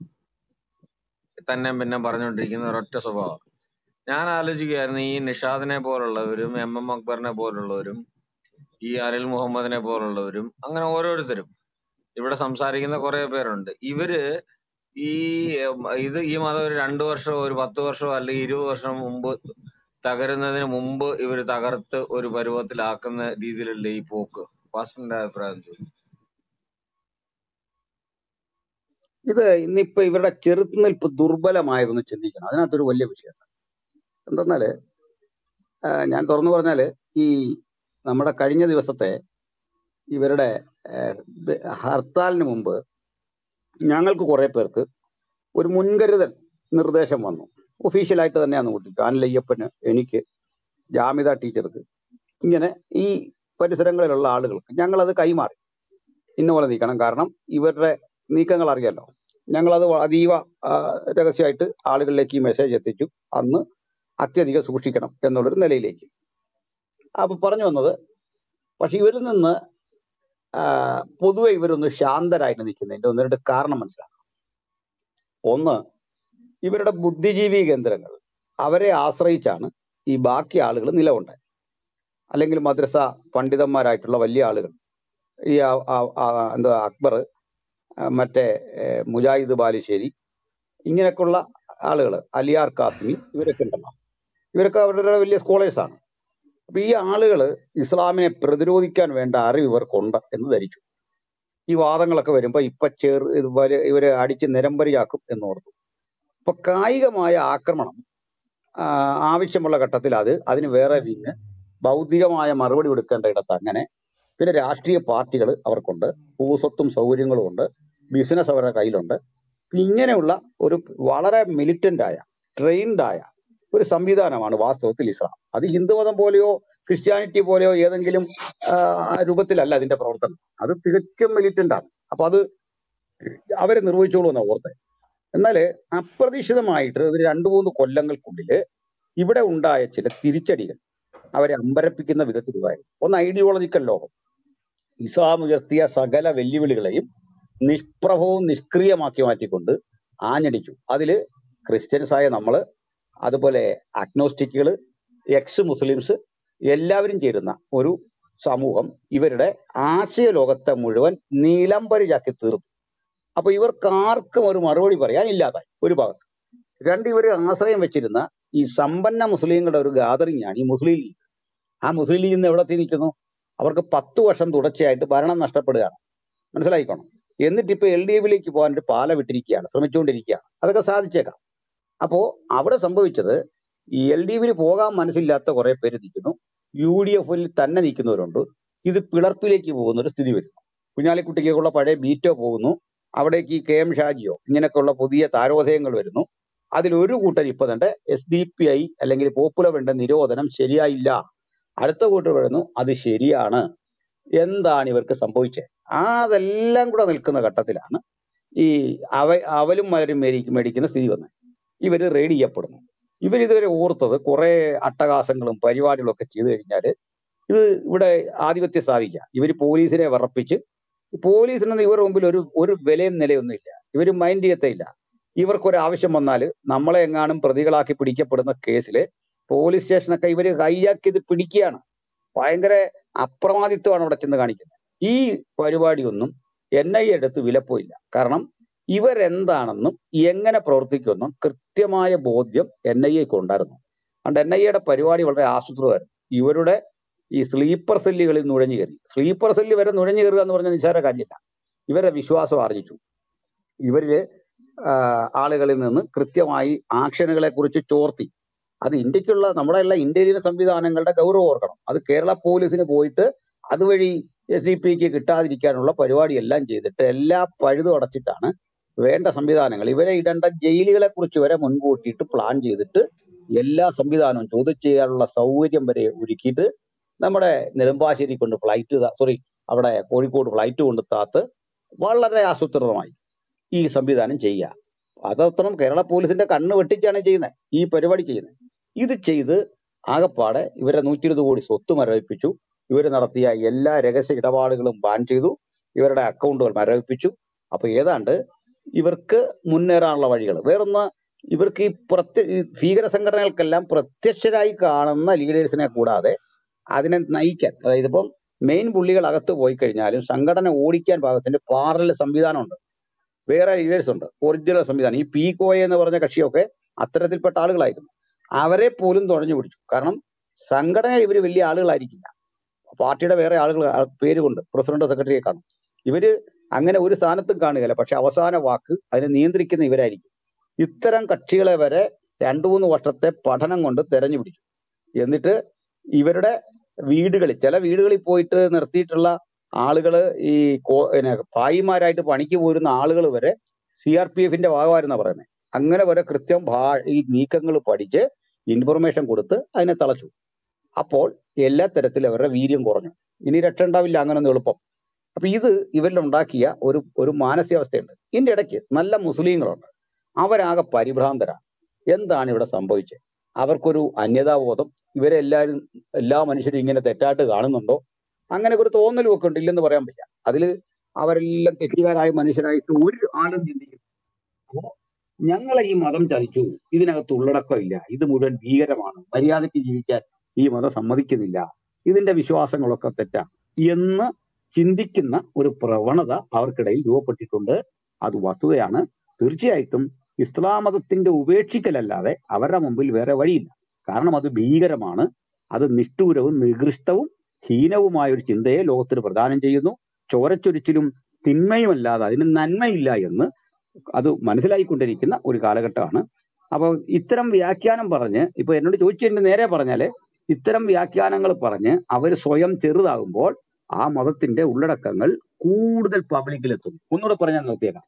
തന്നെ പിന്നെ പറഞ്ഞുകൊണ്ടിരിക്കുന്ന ഒരൊറ്റ സ്വഭാവം ഞാൻ ആലോചിക്കുകയായിരുന്നു ഈ നിഷാദിനെ പോലുള്ളവരും എം എം അക്ബറിനെ പോലുള്ളവരും ഈ അനിൽ മുഹമ്മദിനെ പോലുള്ളവരും അങ്ങനെ ഓരോരുത്തരും ഇവിടെ സംസാരിക്കുന്ന കുറെ പേരുണ്ട് ഇവര് ഈ ഉം, ഇത് ഈ മതം ഒരു രണ്ടു വർഷമോ ഒരു പത്ത് വർഷമോ അല്ലെങ്കിൽ ഇരുപത് വർഷം മുമ്പ് തകരുന്നതിന് മുമ്പ് ഇവര് തകർത്ത് ഒരു പരുവത്തിലാക്കുന്ന രീതിയിലുള്ള ഈ പോക്ക് പാസ്റ്ററിന്റെ അഭിപ്രായം എന്ത്? ഇത് ഇന്നിപ്പോ ഇവരുടെ ചെറുത്തുനിൽപ്പ് ദുർബലമായതെന്ന് ചിന്തിക്കണം അതിനകത്തൊരു വലിയ വിഷയം എന്തെന്നാല് ആ, ഞാൻ തുറന്നു പറഞ്ഞാല് ഈ നമ്മുടെ കഴിഞ്ഞ ദിവസത്തെ ഇവരുടെ ആ, ബ- ഹർത്താലിന് മുമ്പ് ഞങ്ങൾക്ക് കുറെ പേർക്ക് ഒരു മുൻകരുതൽ നിർദ്ദേശം വന്നു ഒഫീഷ്യലായിട്ട് തന്നെയാണ് കൂട്ടി അനിലയ്യപ്പന് എനിക്ക് ജാമിത ടീച്ചർക്ക് ഇങ്ങനെ ഈ പരിസരങ്ങളിലുള്ള ആളുകൾക്ക് ഞങ്ങളത് കൈമാറി ഇന്ന പോലെ നീക്കണം കാരണം ഇവരുടെ നീക്കങ്ങൾ അറിയാലോ ഞങ്ങളത് വ- അതീവ ആ, രഹസ്യമായിട്ട് ആളുകളിലേക്ക് ഈ മെസ്സേജ് എത്തിച്ചു അന്ന് അത്യധികം സൂക്ഷിക്കണം എന്നുള്ളൊരു നിലയിലേക്ക് അപ്പൊ പറഞ്ഞു വന്നത് പക്ഷെ ഇവരിൽ നിന്ന് ആ, പൊതുവെ ഇവരൊന്ന് ശാന്തരായിട്ട് നിൽക്കുന്നതിന്റെ ഒന്ന് രണ്ട് കാരണം മനസ്സിലാക്കണം ഒന്ന് ഇവരുടെ ബുദ്ധിജീവി കേന്ദ്രങ്ങൾ അവരെ ആശ്രയിച്ചാണ് ഈ ബാക്കി ആളുകൾ നിലകൊണ്ടത് അല്ലെങ്കിൽ മദ്രസ പണ്ഡിതന്മാരായിട്ടുള്ള വലിയ ആളുകൾ ഈ ആ- ആ- ആ- എന്താ അക്ബർ ആ, മറ്റേ ഏ, മുജാഹിദ് ബാലുശ്ശേരി ഇങ്ങനെയൊക്കെയുള്ള ആളുകൾ അലിയാർ കാസിമി ഇവരൊക്കെ ഉണ്ടല്ലോ ഇവരൊക്കെ അവരുടെ വലിയ സ്കോളേഴ്സ് ആണ് അപ്പൊ ഈ ആളുകൾ ഇസ്ലാമിനെ പ്രതിരോധിക്കാൻ വേണ്ട അറിവ് ഇവർക്കുണ്ട് എന്ന് ധരിച്ചു ഈ വാദങ്ങളൊക്കെ വരുമ്പോ ഇപ്പൊ ചേർ ഇവര് ഇവരെ അടിച്ച് നിരമ്പരിയാക്കും എന്ന് ഓർത്തു അപ്പൊ കായികമായ ആക്രമണം ആ, ആവശ്യമുള്ള ഘട്ടത്തിൽ അത് അതിന് വേറെ വിങ് ബൗദ്ധികമായ മറുപടി കൊടുക്കേണ്ട ഇടത്ത് അങ്ങനെ പിന്നെ രാഷ്ട്രീയ പാർട്ടികൾ അവർക്കുണ്ട് ഭൂസ്വത്തും സൗകര്യങ്ങളും ഉണ്ട് ബിസിനസ് അവരുടെ കയ്യിലുണ്ട് ഇങ്ങനെയുള്ള ഒരു വളരെ മിലിറ്റന്റ് ആയ ട്രെയിൻഡ് ആയ ഒരു സംവിധാനമാണ് വാസ്തവത്തിൽ ഇസ്ലാം അത് ഹിന്ദുമതം പോലെയോ ക്രിസ്ത്യാനിറ്റി പോലെയോ ഏതെങ്കിലും ആ, രൂപത്തിലല്ല അതിന്റെ പ്രവർത്തനം അത് തികച്ചും മിലിറ്റന്റ് ആണ് അപ്പൊ അത് അവരെ നിർവഹിച്ചോളൂ എന്നാ ഓർത്തെ എന്നാല് അപ്രതീക്ഷിതമായിട്ട് ഒരു രണ്ടു മൂന്ന് കൊല്ലങ്ങൾക്കുള്ളില് ഇവിടെ ഉണ്ടായ ചില തിരിച്ചടികൾ അവരെ അമ്പരപ്പിക്കുന്ന വിധത്തിലുള്ളതായിരുന്നു ഒന്ന് ഐഡിയോളജിക്കൽ ലോകം ഇസ്ലാം ഉയർത്തിയ സകല വെല്ലുവിളികളെയും നിഷ്പ്രഭവും നിഷ്ക്രിയമാക്കി മാറ്റിക്കൊണ്ട് ആഞ്ഞടിച്ചു അതില് ക്രിസ്ത്യൻസ് ആയ നമ്മള് അതുപോലെ അഗ്നോസ്റ്റിക്കുകൾ എക്സ് മുസ്ലിംസ് എല്ലാവരും ചേരുന്ന ഒരു സമൂഹം ഇവരുടെ ആശയ ലോകത്തെ മുഴുവൻ നീലംബരിയാക്കി തീർത്തു അപ്പൊ ഇവർക്ക് ആർക്കും ഒരു മറുപടി പറയാൻ ഇല്ലാതായി ഒരു ഭാഗത്ത് രണ്ട് ഇവർ ആശ്രയം വെച്ചിരുന്ന ഈ സമ്പന്ന മുസ്ലിങ്ങളുടെ ഒരു ഗാദറിംഗ് ആണ് ഈ മുസ്ലിം ലീഗ് ആ മുസ്ലിം ലീഗ് ഇന്ന് എവിടെ എത്തി നിൽക്കുന്നു അവർക്ക് പത്ത് വർഷം തുടർച്ചയായിട്ട് ഭരണം നഷ്ടപ്പെടുകയാണ് മനസ്സിലായിക്കോണം എന്നിട്ട് ഇപ്പൊ എൽ ഡി എഫിലേക്ക് പോകാൻ ഒരു പാല വിട്ടിരിക്കുകയാണ് ശ്രമിച്ചുകൊണ്ടിരിക്കുകയാണ് അതൊക്കെ സാധിച്ചേക്കാം അപ്പോ അവിടെ സംഭവിച്ചത് ഈ എൽ ഡി എഫിൽ പോകാൻ മനസ്സില്ലാത്ത കുറെ പേര് നിൽക്കുന്നു യു ഡി എഫിൽ തന്നെ നിൽക്കുന്നവരുണ്ട് ഇത് പിളർപ്പിലേക്ക് പോകുന്ന ഒരു സ്ഥിതി വരുന്നു കുഞ്ഞാലിക്കുട്ടിക്കുള്ള പഴയ ബീറ്റോ പോകുന്നു അവിടേക്ക് ഈ കെ എം ഷാജിയോ ഇങ്ങനെയൊക്കെയുള്ള പുതിയ താരോദയങ്ങൾ വരുന്നു അതിലൊരു കൂട്ടർ ഇപ്പൊ തന്നെ എസ് ഡി പി ഐ അല്ലെങ്കിൽ പോപ്പുലർ വേണ്ട നിരോധനം ശരിയായില്ല അടുത്ത കൂട്ടർ വരുന്നു അത് ശരിയാണ് എന്താണ് ഇവർക്ക് സംഭവിച്ചത് ആ അതെല്ലാം കൂടെ നിൽക്കുന്ന ഘട്ടത്തിലാണ് ഈ അവ അവലും മലരും മേടി മേടിക്കുന്ന സ്ഥിതി വന്നത് ഇവര് റെയ്ഡ് ചെയ്യപ്പെടുന്നു ഇവരിതുവരെ ഓർത്തത് കുറെ അട്ടഹാസങ്ങളും പരിപാടികളും ഒക്കെ ചെയ്തു കഴിഞ്ഞാല് ഇത് ഇവിടെ ആധിപത്യം സ്ഥാപിക്കുക ഇവര് പോലീസിനെ വിറപ്പിച്ച് പോലീസിനൊന്നും ഇവരുടെ മുമ്പിൽ ഒരു ഒരു വിലയും നിലയൊന്നും ഇല്ല ഇവര് മൈൻഡ് ചെയ്യത്തേയില്ല ഇവർക്കൊരു ആവശ്യം വന്നാൽ നമ്മളെ എങ്ങാനും പ്രതികളാക്കി പിടിക്കപ്പെടുന്ന കേസില് പോലീസ് സ്റ്റേഷനൊക്കെ ഇവര് ഹൈജാക്ക് ചെയ്ത് പിടിക്കുകയാണ് ഭയങ്കര അപ്രമാദിത്വമാണ് അവിടെ ചെന്ന് കാണിക്കുന്നത് ഈ പരിപാടിയൊന്നും എൻ ഐ എ എടുത്ത് വിലപ്പോയില്ല കാരണം ഇവരെന്താണെന്നും എങ്ങനെ പ്രവർത്തിക്കുമെന്നും കൃത്യമായ ബോധ്യം എൻ ഐ എക്ക് ഉണ്ടായിരുന്നു അതുകൊണ്ട് എൻ ഐ എയുടെ പരിപാടി വളരെ ആസൂത്രിതമായിരുന്നു ഇവരുടെ ഈ സ്ലീപ്പർ സെല്ലുകളിൽ നുഴഞ്ഞു കയറി സ്ലീപ്പർ സെല്ല് വരെ നുഴഞ്ഞു കയറുക എന്ന് പറഞ്ഞ നിസ്സാര കാര്യമില്ല ഇവരുടെ വിശ്വാസം ആർജിച്ചു ഇവരില് ആ, ആളുകളിൽ നിന്ന് കൃത്യമായി ആക്ഷനുകളെ കുറിച്ച് ചോർത്തി അത് ഇന്ത്യക്കുള്ള നമ്മുടെ എല്ലാ ഇന്ത്യയിലെ സംവിധാനങ്ങളുടെ ഗൗരവം ഓർക്കണം അത് കേരള പോലീസിന് പോയിട്ട് അതുവഴി എസ് ഡി പിക്ക് കിട്ടാതിരിക്കാനുള്ള പരിപാടിയെല്ലാം ചെയ്തിട്ട് എല്ലാ പഴുതും അടച്ചിട്ടാണ് വേണ്ട സംവിധാനങ്ങൾ ഇവരെ ഇടേണ്ട ജയിലുകളെ കുറിച്ച് വരെ മുൻകൂട്ടിയിട്ട് പ്ലാൻ ചെയ്തിട്ട് എല്ലാ സംവിധാനവും ചോദ്യം ചെയ്യാനുള്ള സൗകര്യം വരെ ഒരുക്കിയിട്ട് നമ്മുടെ നെടുമ്പാശ്ശേരി കൊണ്ട് ഫ്ലൈറ്റ് സോറി അവിടെ കോഴിക്കോട് ഫ്ലൈറ്റ് കൊണ്ട് താത്ത് വളരെ ആസൂത്രിതമായി ഈ സംവിധാനം ചെയ്യുക അതത്രം കേരള പോലീസിന്റെ കണ്ണ് വെട്ടിച്ചാണ് ചെയ്യുന്നത് ഈ പരിപാടി ചെയ്യുന്നത് ഇത് ചെയ്ത് ആകപ്പാടെ ഇവരെ നൂറ്റി ഇരുപത് കോടി സ്വത്ത് മരവിപ്പിച്ചു ഇവർ നടത്തിയ എല്ലാ രഹസ്യ ഇടപാടുകളും ബാൻ ചെയ്തു ഇവരുടെ അക്കൗണ്ടുകൾ മരവിപ്പിച്ചു അപ്പൊ ഏതാണ്ട് ഇവർക്ക് മുന്നേറാനുള്ള വഴികൾ വേറൊന്ന് ഇവർക്ക് ഈ പ്രത്യ ഈ ഭീകര സംഘടനകൾക്കെല്ലാം പ്രത്യക്ഷരായി കാണുന്ന ലീഡേഴ്സിനെ കൂടാതെ അതിനെ നയിക്കാൻ അതായത് ഇപ്പം മെയിൻ പുള്ളികൾ അകത്ത് പോയി കഴിഞ്ഞാലും സംഘടന ഓടിക്കാൻ പാകത്തിന്റെ പാറൽ സംവിധാനമുണ്ട് വേറെ ലീഡേഴ്സ് ഉണ്ട് ഒറിജിനൽ സംവിധാനം ഈ പി കോയ എന്ന് പറഞ്ഞ കക്ഷിയൊക്കെ അത്തരത്തിൽപ്പെട്ട ആളുകളായിരുന്നു അവരെ പോലും തുഴഞ്ഞു പിടിച്ചു കാരണം സംഘടന ഇവർ വലിയ ആളുകളായിരിക്കില്ല പാർട്ടിയുടെ വേറെ ആളുകൾ ആ പേര് കൊണ്ട് പ്രസിഡന്റ് സെക്രട്ടറിയെ കാണും ഇവര് അങ്ങനെ ഒരു സ്ഥാനത്തും കാണുകയില്ല പക്ഷെ അവസാന വാക്ക് അതിനെ നിയന്ത്രിക്കുന്ന ഇവരായിരിക്കും ഇത്തരം കക്ഷികളെ വരെ രണ്ടു മൂന്ന് വർഷത്തെ പഠനം കൊണ്ട് തെരഞ്ഞു പിടിച്ചു എന്നിട്ട് ഇവരുടെ വീടുകളിൽ ചില വീടുകളിൽ പോയിട്ട് നിർത്തിയിട്ടുള്ള ആളുകള് ഈ കോ- പിന്നെ ഭായിമാരായിട്ട് പണിക്ക് പോരുന്ന ആളുകൾ വരെ സി ആർ പി എഫിന്റെ ഭാഗമായിരുന്നാ പറയുന്നത് അങ്ങനെ വരെ കൃത്യം ഭാ ഈ നീക്കങ്ങൾ പഠിച്ച് ഇൻഫർമേഷൻ കൊടുത്ത് അതിനെ തളച്ചു അപ്പോൾ എല്ലാ തരത്തിലും അവരുടെ വീര്യം കുറഞ്ഞു ഇനി രക്ഷ ഉണ്ടാവില്ല അങ്ങനൊന്നും എളുപ്പം അപ്പൊ ഇത് ഇവരിൽ ഉണ്ടാക്കിയ ഒരു ഒരു മാനസികാവസ്ഥയുണ്ട് ഇതിന്റെ ഇടയ്ക്ക് നല്ല മുസ്ലിങ്ങളുണ്ട് അവരാകെ പരിഭ്രാന്തരാണ് എന്താണ് ഇവിടെ സംഭവിച്ചത് അവർക്കൊരു അന്യതാബോധം ഇവരെ എല്ലാവരും എല്ലാ മനുഷ്യരും ഇങ്ങനെ തെറ്റായിട്ട് കാണുന്നുണ്ടോ അങ്ങനെ ഒരു തോന്നലും ഒക്കെ ഉണ്ട് ഇല്ലെന്ന് പറയാൻ പറ്റില്ല അതിൽ അവരെല്ലാം തെറ്റുകാരായ മനുഷ്യരായിട്ട് ഒരു ആളും ചിന്തിക്കും അപ്പോ ഞങ്ങളെ ഈ മതം ചതിച്ചു ഇതിനകത്ത് ഉള്ളടക്കമില്ല ഇത് മുഴുവൻ ഭീകരമാണ് മര്യാദയ്ക്ക് ജീവിക്കാൻ ഈ മതം സമ്മതിക്കുന്നില്ല ഇതിന്റെ വിശ്വാസങ്ങളൊക്കെ തെറ്റാണ് എന്ന് ചിന്തിക്കുന്ന ഒരു പ്രവണത അവർക്കിടയിൽ രൂപപ്പെട്ടിട്ടുണ്ട് അത് വസ്തുതയാണ് തീർച്ചയായിട്ടും ഇസ്ലാം മതത്തിന്റെ ഉപേക്ഷിക്കലല്ലാതെ അവരുടെ മുമ്പിൽ വേറെ വഴിയില്ല കാരണം അത് ഭീകരമാണ് അത് നിഷ്ഠൂരവും നികൃഷ്ടവും ഹീനവുമായ ഒരു ചിന്തയെ ലോകത്തിന് പ്രദാനം ചെയ്യുന്നു ചോരച്ചൊരിച്ചിലും തിന്മയുമല്ലാതെ അതിന് നന്മയില്ല എന്ന് അത് മനസ്സിലായിക്കൊണ്ടിരിക്കുന്ന ഒരു കാലഘട്ടമാണ് അപ്പൊ ഇത്തരം വ്യാഖ്യാനം പറഞ്ഞ് ഇപ്പൊ എന്നോട് ചോദിച്ചതിന്റെ നേരെ പറഞ്ഞാല് ഇത്തരം വ്യാഖ്യാനങ്ങൾ പറഞ്ഞ് അവർ സ്വയം ചെറുതാകുമ്പോൾ ആ മതത്തിന്റെ ഉള്ളടക്കങ്ങൾ കൂടുതൽ പബ്ലിക്കിലെത്തും ഒന്നുകൂടെ പറഞ്ഞാൽ നിർത്തിയേക്കാം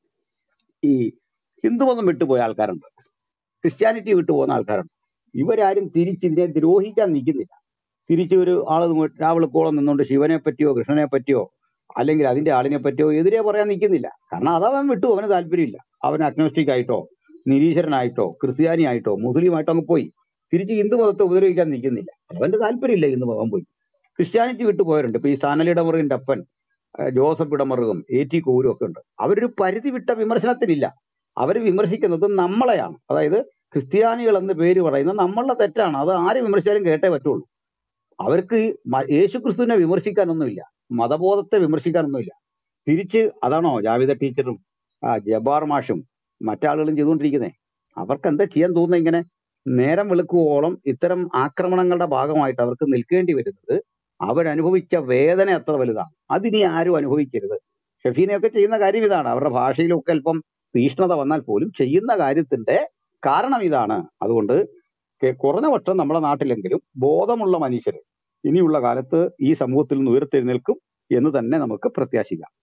ഈ ഹിന്ദുമതം വിട്ടുപോയ ആൾക്കാരുണ്ട് ക്രിസ്ത്യാനിറ്റി വിട്ടുപോകുന്ന ആൾക്കാരുണ്ട് ഇവരാരും തിരിച്ചിതിനെ ദ്രോഹിക്കാൻ നിൽക്കുന്നില്ല തിരിച്ച് ഒരു ആള് രാവിളക്കോളം നിന്നുകൊണ്ട് ശിവനെ പറ്റിയോ കൃഷ്ണനെ പറ്റിയോ അല്ലെങ്കിൽ അതിന്റെ ആളിനെ പറ്റിയോ എതിരെ പറയാൻ നിൽക്കുന്നില്ല കാരണം അത് അവൻ വിട്ടു അവന് താല്പര്യമില്ല അവൻ അഗ്നോസ്റ്റിക് ആയിട്ടോ നിരീശ്വരനായിട്ടോ ക്രിസ്ത്യാനി ആയിട്ടോ മുസ്ലിം ആയിട്ടോ അങ്ങ് പോയി തിരിച്ച് ഹിന്ദു മതത്തെ ഉപദ്രവിക്കാൻ നിൽക്കുന്നില്ല അവന്റെ താല്പര്യമില്ല ഹിന്ദു മതം പോയി ക്രിസ്ത്യാനിറ്റി വിട്ടു പോയവരുണ്ട് ഇപ്പൊ ഈ സാനലിടമറിന്റെ അപ്പൻ ആ, ജോസഫ് ഇടമറുകും എ ടി കോരും ഒക്കെ ഉണ്ട് അവരൊരു പരിധി വിട്ട വിമർശനത്തിനില്ല അവർ വിമർശിക്കുന്നത് നമ്മളെയാണ് അതായത് ക്രിസ്ത്യാനികൾ എന്ന് പേര് പറയുന്നത് നമ്മളുടെ തെറ്റാണ് അത് ആര് വിമർശിച്ചാലും കേട്ടേ പറ്റുള്ളൂ അവർക്ക് മ- യേശുക്രിസ്തുവിനെ വിമർശിക്കാനൊന്നുമില്ല മതബോധത്തെ വിമർശിക്കാനൊന്നുമില്ല തിരിച്ച് അതാണോ ജാവിദ ടീച്ചറും ആ ജബാർ മാഷും മറ്റാളുകളും ചെയ്തുകൊണ്ടിരിക്കുന്നത് അവർക്ക് എന്താ ചെയ്യാൻ തോന്നുന്നത് ഇങ്ങനെ നേരം വെളുക്കുവോളം ഇത്തരം ആക്രമണങ്ങളുടെ ഭാഗമായിട്ട് അവർക്ക് നിൽക്കേണ്ടി വരുന്നത് അവരനുഭവിച്ച വേദന അത്ര വലുതാണ് അതിനി ആരും അനുഭവിക്കരുത് ഷെഫീനയൊക്കെ ചെയ്യുന്ന കാര്യം ഇതാണ് അവരുടെ ഭാഷയിലൊക്കെ അല്പം തീഷ്ണത വന്നാൽ പോലും ചെയ്യുന്ന കാര്യത്തിന്റെ കാരണം ഇതാണ് അതുകൊണ്ട് കെ- കുറഞ്ഞ പക്ഷം നമ്മുടെ നാട്ടിലെങ്കിലും ബോധമുള്ള മനുഷ്യർ ഇനിയുള്ള കാലത്ത് ഈ സമൂഹത്തിൽ നിന്ന് ഉയർത്തെഴുന്നേൽക്കും എന്ന് തന്നെ നമുക്ക് പ്രത്യാശിക്കാം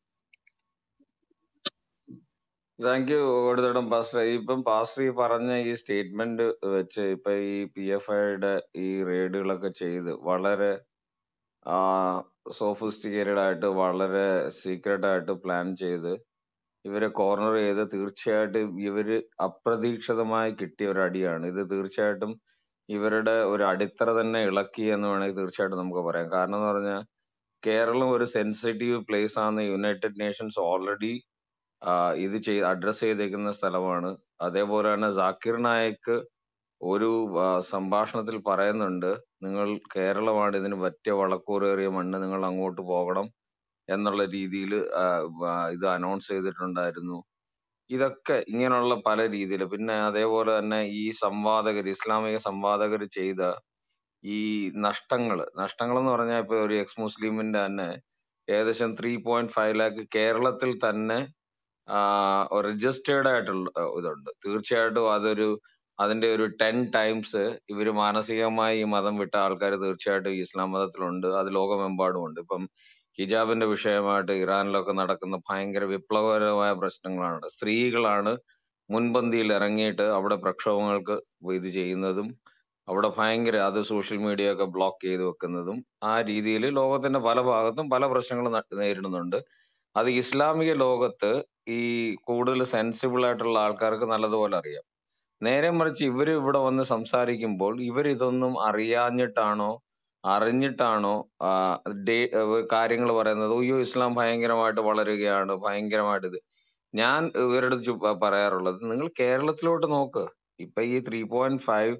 താങ്ക് യു കൊടുത്തടം പാസ്റ്റർ ഇപ്പം പാസ്റ്റർ ഈ പറഞ്ഞ ഈ സ്റ്റേറ്റ്മെന്റ് വെച്ച് ഇപ്പൊ ഈ പി എഫ് ഐയുടെ ഈ റെയ്ഡുകളൊക്കെ ചെയ്ത് വളരെ സോഫിസ്റ്റിക്കേറ്റഡ് ആയിട്ട് വളരെ സീക്രട്ട് ആയിട്ട് പ്ലാൻ ചെയ്ത് ഇവരെ കോർണർ ചെയ്ത് തീർച്ചയായിട്ടും ഇവര് അപ്രതീക്ഷിതമായി കിട്ടിയ ഒരു അടിയാണ് ഇത് തീർച്ചയായിട്ടും ഇവരുടെ ഒരു അടിത്തറ തന്നെ ഇളക്കി എന്ന് വേണമെങ്കിൽ തീർച്ചയായിട്ടും നമുക്ക് പറയാം കാരണം എന്ന് പറഞ്ഞാൽ കേരളം ഒരു സെൻസിറ്റീവ് പ്ലേസ് ആണ് യുണൈറ്റഡ് നേഷൻസ് ഓൾറെഡി ഇത് ചെയ്ത് അഡ്രസ് ചെയ്തേക്കുന്ന സ്ഥലമാണ് അതേപോലെ തന്നെ ജാക്കിർ നായിക്ക് ഒരു ആ, സംഭാഷണത്തിൽ പറയുന്നുണ്ട് നിങ്ങൾ കേരളമാണ് ഇതിന് പറ്റിയ വളക്കൂറേറിയ മണ്ണ് നിങ്ങൾ അങ്ങോട്ട് പോകണം എന്നുള്ള രീതിയിൽ ഇത് അനൗൺസ് ചെയ്തിട്ടുണ്ടായിരുന്നു ഇതൊക്കെ ഇങ്ങനെയുള്ള പല രീതിയിൽ പിന്നെ അതേപോലെ തന്നെ ഈ സംവാദകർ ഇസ്ലാമിക സംവാദകർ ചെയ്ത ഈ നഷ്ടങ്ങൾ നഷ്ടങ്ങൾ എന്ന് പറഞ്ഞാൽ ഇപ്പൊ ഒരു എക്സ് മുസ്ലിമിന്റെ തന്നെ ഏകദേശം ത്രീ പോയിന്റ് ഫൈവ് ലാക്ക് കേരളത്തിൽ തന്നെ രജിസ്റ്റേർഡ് ആയിട്ടുള്ള ആ, ഇതുണ്ട് തീർച്ചയായിട്ടും അതൊരു അതിന്റെ ഒരു ടെൻ ടൈംസ് ഇവര് മാനസികമായി ഈ മതം വിട്ട ആൾക്കാർ തീർച്ചയായിട്ടും ഈ ഇസ്ലാം മതത്തിലുണ്ട് അത് ലോകമെമ്പാടും ഉണ്ട് ഇപ്പം ഹിജാബിന്റെ വിഷയമായിട്ട് ഇറാനിലൊക്കെ നടക്കുന്ന ഭയങ്കര വിപ്ലവകരമായ പ്രശ്നങ്ങളാണ് സ്ത്രീകളാണ് മുൻപന്തിയിൽ ഇറങ്ങിയിട്ട് അവിടെ പ്രക്ഷോഭങ്ങൾക്ക് ഇത് ചെയ്യുന്നതും അവിടെ ഭയങ്കര അത് സോഷ്യൽ മീഡിയ ഒക്കെ ബ്ലോക്ക് ചെയ്ത് വെക്കുന്നതും ആ രീതിയിൽ ലോകത്തിന്റെ പല ഭാഗത്തും പല പ്രശ്നങ്ങളും ന- നേരിടുന്നുണ്ട് അത് ഇസ്ലാമിക ലോകത്ത് ഈ കൂടുതൽ സെൻസിബിൾ ആയിട്ടുള്ള ആൾക്കാർക്ക് നല്ലതുപോലെ അറിയാം നേരെ മറിച്ച് ഇവര് ഇവിടെ വന്ന് സംസാരിക്കുമ്പോൾ ഇവർ ഇതൊന്നും അറിയാഞ്ഞിട്ടാണോ അറിഞ്ഞിട്ടാണോ ആ, ഡേ- കാര്യങ്ങൾ പറയുന്നത് അയ്യോ ഇസ്ലാം ഭയങ്കരമായിട്ട് വളരുകയാണ് ഭയങ്കരമായിട്ട് ഇത് ഞാൻ ഇവരുടെ അടുത്ത് ചു- പറയാറുള്ളത് നിങ്ങൾ കേരളത്തിലോട്ട് നോക്ക് ഇപ്പൊ ഈ ത്രീ പോയിന്റ് ഫൈവ്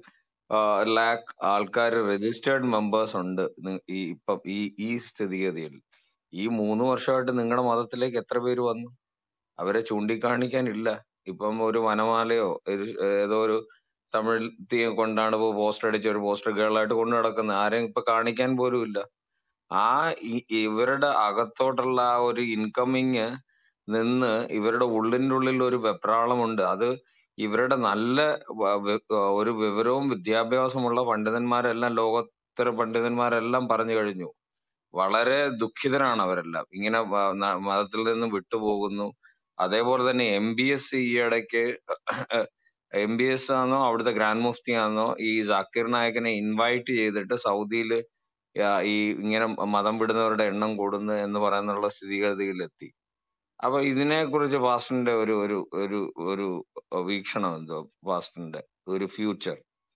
ലാക്ക് ആൾക്കാർ രജിസ്റ്റേർഡ് മെമ്പേഴ്സ് ഉണ്ട് നി- ഈ ഇപ്പം ഈ ഈ സ്ഥിതിഗതിയിൽ ഈ മൂന്ന് വർഷമായിട്ട് നിങ്ങളുടെ മതത്തിലേക്ക് എത്ര പേര് വന്നു അവരെ ചൂണ്ടിക്കാണിക്കാനില്ല ഇപ്പം ഒരു വനമാലയോ ഒരു ഏതോ ഒരു തമിഴ് തീ കൊണ്ടാണ് ഇപ്പൊ പോസ്റ്റർ അടിച്ച ഒരു പോസ്റ്റർ ഗേളായിട്ട് കൊണ്ടു നടക്കുന്നത് ആരെയും ഇപ്പൊ കാണിക്കാൻ പോലും ഇല്ല ആ ഇ- ഇവരുടെ അകത്തോട്ടുള്ള ആ ഒരു ഇൻകമിങ് നിന്ന് ഇവരുടെ ഉള്ളിൻ്റെ ഉള്ളിൽ ഒരു വെപ്രാളമുണ്ട് അത് ഇവരുടെ നല്ല വ- വി- ഒരു വിവരവും വിദ്യാഭ്യാസമുള്ള പണ്ഡിതന്മാരെല്ലാം ലോകോത്തര പണ്ഡിതന്മാരെല്ലാം പറഞ്ഞു കഴിഞ്ഞു വളരെ ദുഃഖിതരാണ് അവരെല്ലാം ഇങ്ങനെ വ- ന- മതത്തിൽ നിന്ന് വിട്ടുപോകുന്നു അതേപോലെ തന്നെ എം ബി എസ് ഈ ഇടയ്ക്ക് എം ബി എസ് ആണോ അവിടുത്തെ ഗ്രാൻഡ് മുഫ്തി ആണോ ഈ ജാക്കിർ നായകിനെ ഇൻവൈറ്റ് ചെയ്തിട്ട് സൗദിയിൽ ഈ ഇങ്ങനെ മതം വിടുന്നവരുടെ എണ്ണം കൂടുന്നു എന്ന് പറയുന്നുള്ള സ്ഥിതിഗതിയിലെത്തി അപ്പൊ ഇതിനെ കുറിച്ച് പാസ്റ്ററിന്റെ ഒരു ഒരു ഒരു ഒരു വീക്ഷണം എന്തോ പാസ്റ്ററിന്റെ ഒരു ഫ്യൂച്ചർ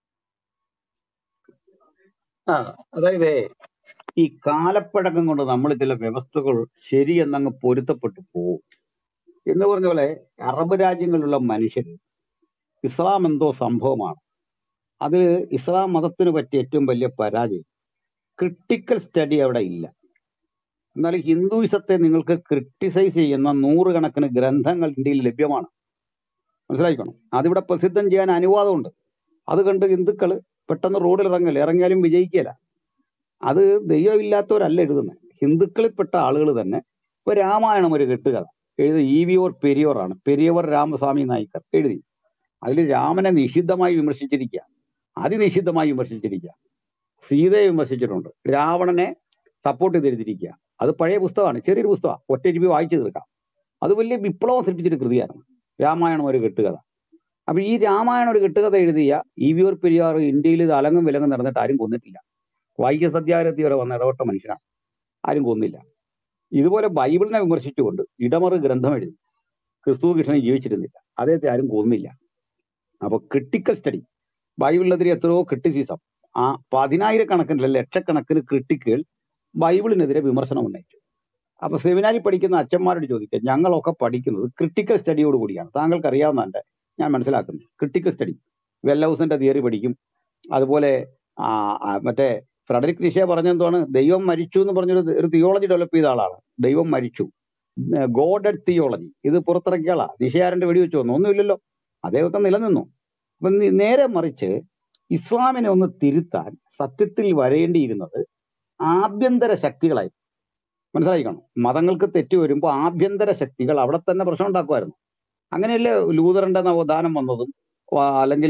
ആ അതായത് ഈ കാലപ്പഴക്കം കൊണ്ട് നമ്മൾ ചില വ്യവസ്ഥകൾ ശരിയെന്നങ്ങ് പൊരുത്തപ്പെട്ടു പോകും എന്ന് പറഞ്ഞ പോലെ അറബ് രാജ്യങ്ങളിലുള്ള മനുഷ്യർ ഇസ്ലാം എന്തോ സംഭവമാണ് അതിൽ ഇസ്ലാം മതത്തിന് പറ്റിയ ഏറ്റവും വലിയ പരാജയം ക്രിട്ടിക്കൽ സ്റ്റഡി അവിടെ ഇല്ല എന്നാൽ ഹിന്ദുയിസത്തെ നിങ്ങൾക്ക് ക്രിട്ടിസൈസ് ചെയ്യുന്ന നൂറുകണക്കിന് ഗ്രന്ഥങ്ങൾ ഇന്ത്യയിൽ ലഭ്യമാണ് മനസ്സിലാക്കണം അതിവിടെ പ്രസിദ്ധം ചെയ്യാൻ അനുവാദമുണ്ട് അത് കണ്ട് ഹിന്ദുക്കൾ പെട്ടെന്ന് റോഡിൽ ഇറങ്ങല് ഇറങ്ങിയാലും വിജയിക്കില്ല അത് ദൈവമില്ലാത്തവരല്ല എഴുതുന്നത് ഹിന്ദുക്കളിൽപ്പെട്ട ആളുകൾ തന്നെ ഇപ്പൊ രാമായണം ഒരു കെട്ടുകഥ എഴുതി ഇ വി ഓർ പെരിയോറാണ് പെരിയവർ രാമസ്വാമി നായിക്കർ എഴുതി അതിൽ രാമനെ നിഷിദ്ധമായി വിമർശിച്ചിരിക്കുക അതിനിഷിദ്ധമായി വിമർശിച്ചിരിക്കുക സീതയെ വിമർശിച്ചിട്ടുണ്ട് രാവണനെ സപ്പോർട്ട് ചെയ്തെഴുതിയിരിക്കുക അത് പഴയ പുസ്തകമാണ് ചെറിയൊരു പുസ്തകമാണ് ഒറ്റ രൂപ വായിച്ചു തീർക്കാം അത് വലിയ വിപ്ലവം സൃഷ്ടിച്ചൊരു കൃതിയാണ് രാമായണം ഒരു കെട്ടുകഥ അപ്പൊ ഈ രാമായണം ഒരു കെട്ടുകഥ എഴുതിയ ഇ വി ഓർ പെരിയാർ ഇന്ത്യയിൽ ഇത് അലങ്ങും വിലങ്ങും നടന്നിട്ട് ആരും കൊന്നിട്ടില്ല വൈദ്യ സത്യാഗ്രഹത്തിൽ വരെ വന്ന് ഇടപെട്ട മനുഷ്യനാണ് ആരും കൊന്നില്ല ഇതുപോലെ ബൈബിളിനെ വിമർശിച്ചുകൊണ്ട് ഇടമറ് ഗ്രന്ഥം എഴുതി ക്രിസ്തു കൃഷ്ണൻ ജീവിച്ചിരുന്നില്ല അദ്ദേഹത്തെ ആരും കൊന്നില്ല അപ്പൊ ക്രിട്ടിക്കൽ സ്റ്റഡി ബൈബിളിനെതിരെ എത്രയോ ക്രിട്ടിസിസം ആ പതിനായിരക്കണക്കിന് അല്ല ലക്ഷക്കണക്കിന് ക്രിട്ടിക്കുകൾ ബൈബിളിനെതിരെ വിമർശനം ഉന്നയിച്ചു അപ്പൊ സെമിനാരിൽ പഠിക്കുന്ന അച്ഛന്മാരോട് ചോദിക്കുക ഞങ്ങളൊക്കെ പഠിക്കുന്നത് ക്രിട്ടിക്കൽ സ്റ്റഡിയോട് കൂടിയാണ് താങ്കൾക്ക് അറിയാവുന്നതിന്റെ ഞാൻ മനസ്സിലാക്കുന്നത് ക്രിട്ടിക്കൽ സ്റ്റഡി വെല്ലൗസിന്റെ തിയറി പഠിക്കും അതുപോലെ ആ, ആ, മറ്റേ ഫ്രെഡറിക് നിഷെ പറഞ്ഞെന്താണ് ദൈവം മരിച്ചു എന്ന് പറഞ്ഞൊരു ഒരു തിയോളജി ഡെവലപ്പ് ചെയ്ത ആളാണ് ദൈവം മരിച്ചു ഗോഡഡ് തിയോളജി ഇത് പുറത്തിറക്കിയ ആളാ നിഷയാരന്റെ വെടിവെച്ച് വന്നു ഒന്നുമില്ലല്ലോ അദ്ദേഹമൊക്കെ നിലനിന്നു അപ്പൊ നി- നേരെ മറിച്ച് ഇസ്ലാമിനെ ഒന്ന് തിരുത്താൻ സത്യത്തിൽ വരേണ്ടിയിരുന്നത് ആഭ്യന്തര ശക്തികളായി മനസ്സിലായിക്കണം മതങ്ങൾക്ക് തെറ്റ് വരുമ്പോൾ ആഭ്യന്തര ശക്തികൾ അവിടെ തന്നെ പ്രശ്നം ഉണ്ടാക്കുമായിരുന്നു അങ്ങനെയല്ലേ ലൂതറിന്റെ നവോത്ഥാനം വന്നതും അല്ലെങ്കിൽ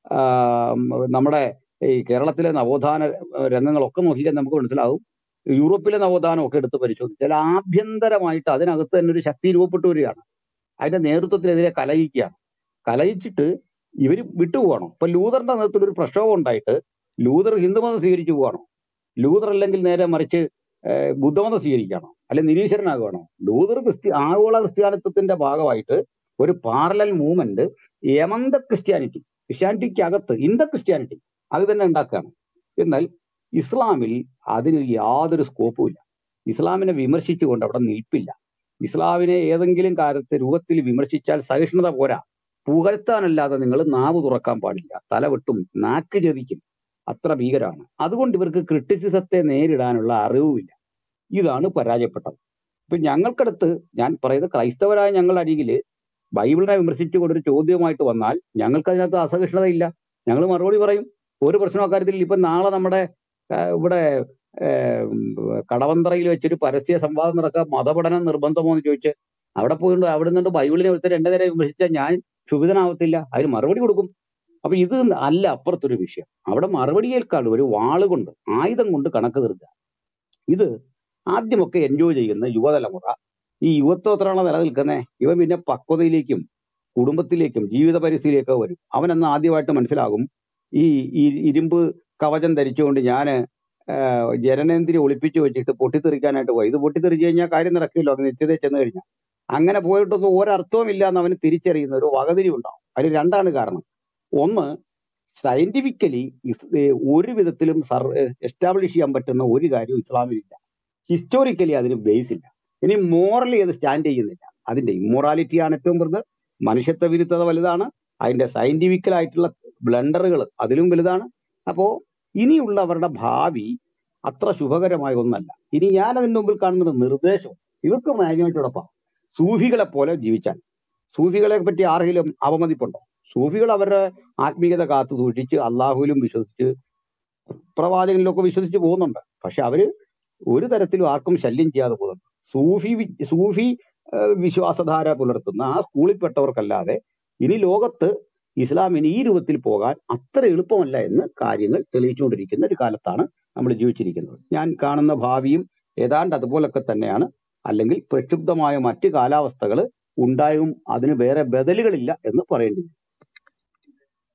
നമ്മുടെ ഈ കേരളത്തിലെ നവോത്ഥാന ഏഹ്, രംഗങ്ങളൊക്കെ നോക്കിയാൽ നമുക്ക് മനസ്സിലാവും യൂറോപ്പിലെ നവോത്ഥാനം ഒക്കെ എടുത്ത് പരിശോധിച്ചാൽ ആഭ്യന്തരമായിട്ട് അതിനകത്ത് തന്നെ ഒരു ശക്തി രൂപപ്പെട്ടു വരികയാണ് അതിന്റെ നേതൃത്വത്തിനെതിരെ കലഹിക്കുകയാണ് കലഹിച്ചിട്ട് ഇവർ വിട്ടുപോകണം ഇപ്പൊ ലൂതറിന്റെ നേതൃത്വത്തിൽ ഒരു പ്രക്ഷോഭം ഉണ്ടായിട്ട് ലൂതർ ഹിന്ദുമതം സ്വീകരിച്ചു പോവാണോ ലൂതർ അല്ലെങ്കിൽ നേരെ മറിച്ച് ഏഹ്, ബുദ്ധമതം സ്വീകരിക്കുകയാണോ അല്ലെ നിരീശ്വരനാകുകയാണോ ലൂതർ ക്രിസ്ത്യ ആഗോള ക്രിസ്ത്യാനിത്വത്തിന്റെ ഭാഗമായിട്ട് ഒരു പാരലൽ മൂവ്മെന്റ് യമന്ത ക്രിസ്ത്യാനിറ്റി ക്രിസ്ത്യാനിറ്റിക്ക് അകത്ത് ഇൻ ദ ക്രിസ്ത്യാനിറ്റി അത് തന്നെ ഉണ്ടാക്കുകയാണ് എന്നാൽ ഇസ്ലാമിൽ അതിന് യാതൊരു സ്കോപ്പും ഇല്ല ഇസ്ലാമിനെ വിമർശിച്ചുകൊണ്ട് അവിടെ നിൽപ്പില്ല ഇസ്ലാമിനെ ഏതെങ്കിലും കാര്യത്തെ രൂപത്തിൽ വിമർശിച്ചാൽ സഹിഷ്ണുത പോരാ പുകഴ്ത്താനല്ലാതെ നിങ്ങൾ നാവ് തുറക്കാൻ പാടില്ല തല വെട്ടും നാക്ക് ചതിക്കും അത്ര ഭീകരമാണ് അതുകൊണ്ട് ഇവർക്ക് ക്രിട്ടിസിസത്തെ നേരിടാനുള്ള അറിവുമില്ല ഇതാണ് പരാജയപ്പെട്ടത് ഇപ്പൊ ഞങ്ങൾക്കടുത്ത് ഞാൻ പറയുന്നത് ക്രൈസ്തവരായ ഞങ്ങളുടെ അരികിൽ ബൈബിളിനെ വിമർശിച്ചുകൊണ്ട് ഒരു ചോദ്യവുമായിട്ട് വന്നാൽ ഞങ്ങൾക്ക് അതിനകത്ത് അസഹിഷ്ണുതയില്ല ഞങ്ങൾ മറുപടി പറയും ഒരു പ്രശ്നം അക്കാര്യത്തിൽ ഇപ്പൊ നാളെ നമ്മുടെ ആ, ഇവിടെ ഏർ, ഉം, കടവന്തറയിൽ വെച്ചൊരു പരസ്യ സംവാദം നടക്കുക മതപഠനം നിർബന്ധമോ എന്ന് ചോദിച്ച് അവിടെ പോയിട്ട് അവിടെ നിന്നുകൊണ്ട് ബൈബിളിനെ ഒരുത്തർ എന്റെ നേരെ വിമർശിച്ചാൽ ഞാൻ ക്ഷുഭിതനാവത്തില്ല അതിന് മറുപടി കൊടുക്കും അപ്പൊ ഇത് അല്ല അപ്പുറത്തൊരു വിഷയം അവിടെ മറുപടി കേൾക്കാണ്ട് ഒരു വാള് കൊണ്ട് ആയുധം കൊണ്ട് കണക്ക് തീർക്കുക ഇത് ആദ്യമൊക്കെ എൻജോയ് ചെയ്യുന്ന യുവതലമുറ ഈ യുവത്വം എത്രയാണോ നിലനിൽക്കുന്നത് ഇവൻ പിന്നെ പക്വതയിലേക്കും കുടുംബത്തിലേക്കും ജീവിത പരിസ്ഥിതിയിലേക്കോ വരും അവൻ അന്ന് ആദ്യമായിട്ട് മനസ്സിലാകും ഈ ഈ ഇരുമ്പ് കവചം ധരിച്ചുകൊണ്ട് ഞാൻ ജനനേന്ദ്രിയ ഒളിപ്പിച്ചു വെച്ചിട്ട് പൊട്ടിത്തെറിക്കാനായിട്ട് പോയി ഇത് പൊട്ടിത്തെറിച്ച് കഴിഞ്ഞാൽ കാര്യം നടക്കില്ലോ അത് നിത്യതയിൽ ചെന്ന് കഴിഞ്ഞാൽ അങ്ങനെ പോയിട്ടൊന്നും ഒരർത്ഥവും ഇല്ല എന്ന് അവന് തിരിച്ചറിയുന്ന ഒരു വകതിരിവ് ഉണ്ടാവും അതിന് രണ്ടാണ് കാരണം ഒന്ന് സയന്റിഫിക്കലി ഒരു വിധത്തിലും സർ എസ്റ്റാബ്ലിഷ് ചെയ്യാൻ പറ്റുന്ന ഒരു കാര്യവും ഇസ്ലാമിലില്ല ഹിസ്റ്റോറിക്കലി അതിന് ബേസ് ഇല്ല ഇനി മോറലി അത് സ്റ്റാൻഡ് ചെയ്യുന്നില്ല അതിന്റെ ഇമ്മൊറാലിറ്റി ആണ് ഏറ്റവും വലുത് മനുഷ്യത്വ വിരുദ്ധത വലുതാണ് അതിന്റെ സയന്റിഫിക്കൽ ആയിട്ടുള്ള ബ്ലണ്ടറുകൾ അതിലും വലുതാണ് അപ്പോ ഇനിയുള്ളവരുടെ ഭാവി അത്ര ശുഭകരമായ ഒന്നല്ല ഇനി ഞാൻ അതിന്റെ മുമ്പിൽ കാണുന്ന ഒരു നിർദ്ദേശം ഇവർക്ക് മാന്യമായിട്ടോടൊപ്പം സൂഫികളെ പോലെ ജീവിച്ചാൽ സൂഫികളെ പറ്റി ആരെങ്കിലും അവമതിപ്പുണ്ടോ സൂഫികൾ അവരുടെ ആത്മീയത കാത്തു സൂക്ഷിച്ച് അള്ളാഹുവിലും വിശ്വസിച്ച് പ്രവാചകനിലൊക്കെ വിശ്വസിച്ച് പോകുന്നുണ്ട് പക്ഷെ അവര് ഒരു തരത്തിലും ആർക്കും ശല്യം ചെയ്യാതെ പോകുന്നുണ്ട് സൂഫി വി- സൂഫി ആ, വിശ്വാസധാര പുലർത്തുന്ന ആ സ്കൂളിൽപ്പെട്ടവർക്കല്ലാതെ ഇനി ലോകത്ത് ഇസ്ലാമിന് ഈ രൂപത്തിൽ പോകാൻ അത്ര എളുപ്പമല്ല എന്ന് കാര്യങ്ങൾ തെളിയിച്ചുകൊണ്ടിരിക്കുന്ന ഒരു കാലത്താണ് നമ്മൾ ജീവിച്ചിരിക്കുന്നത് ഞാൻ കാണുന്ന ഭാവിയും ഏതാണ്ട് അതുപോലൊക്കെ തന്നെയാണ് അല്ലെങ്കിൽ പ്രക്ഷുബ്ധമായ മറ്റ് കാലാവസ്ഥകൾ ഉണ്ടായും അതിന് വേറെ ബദലുകളില്ല എന്ന് പറയേണ്ടി വരും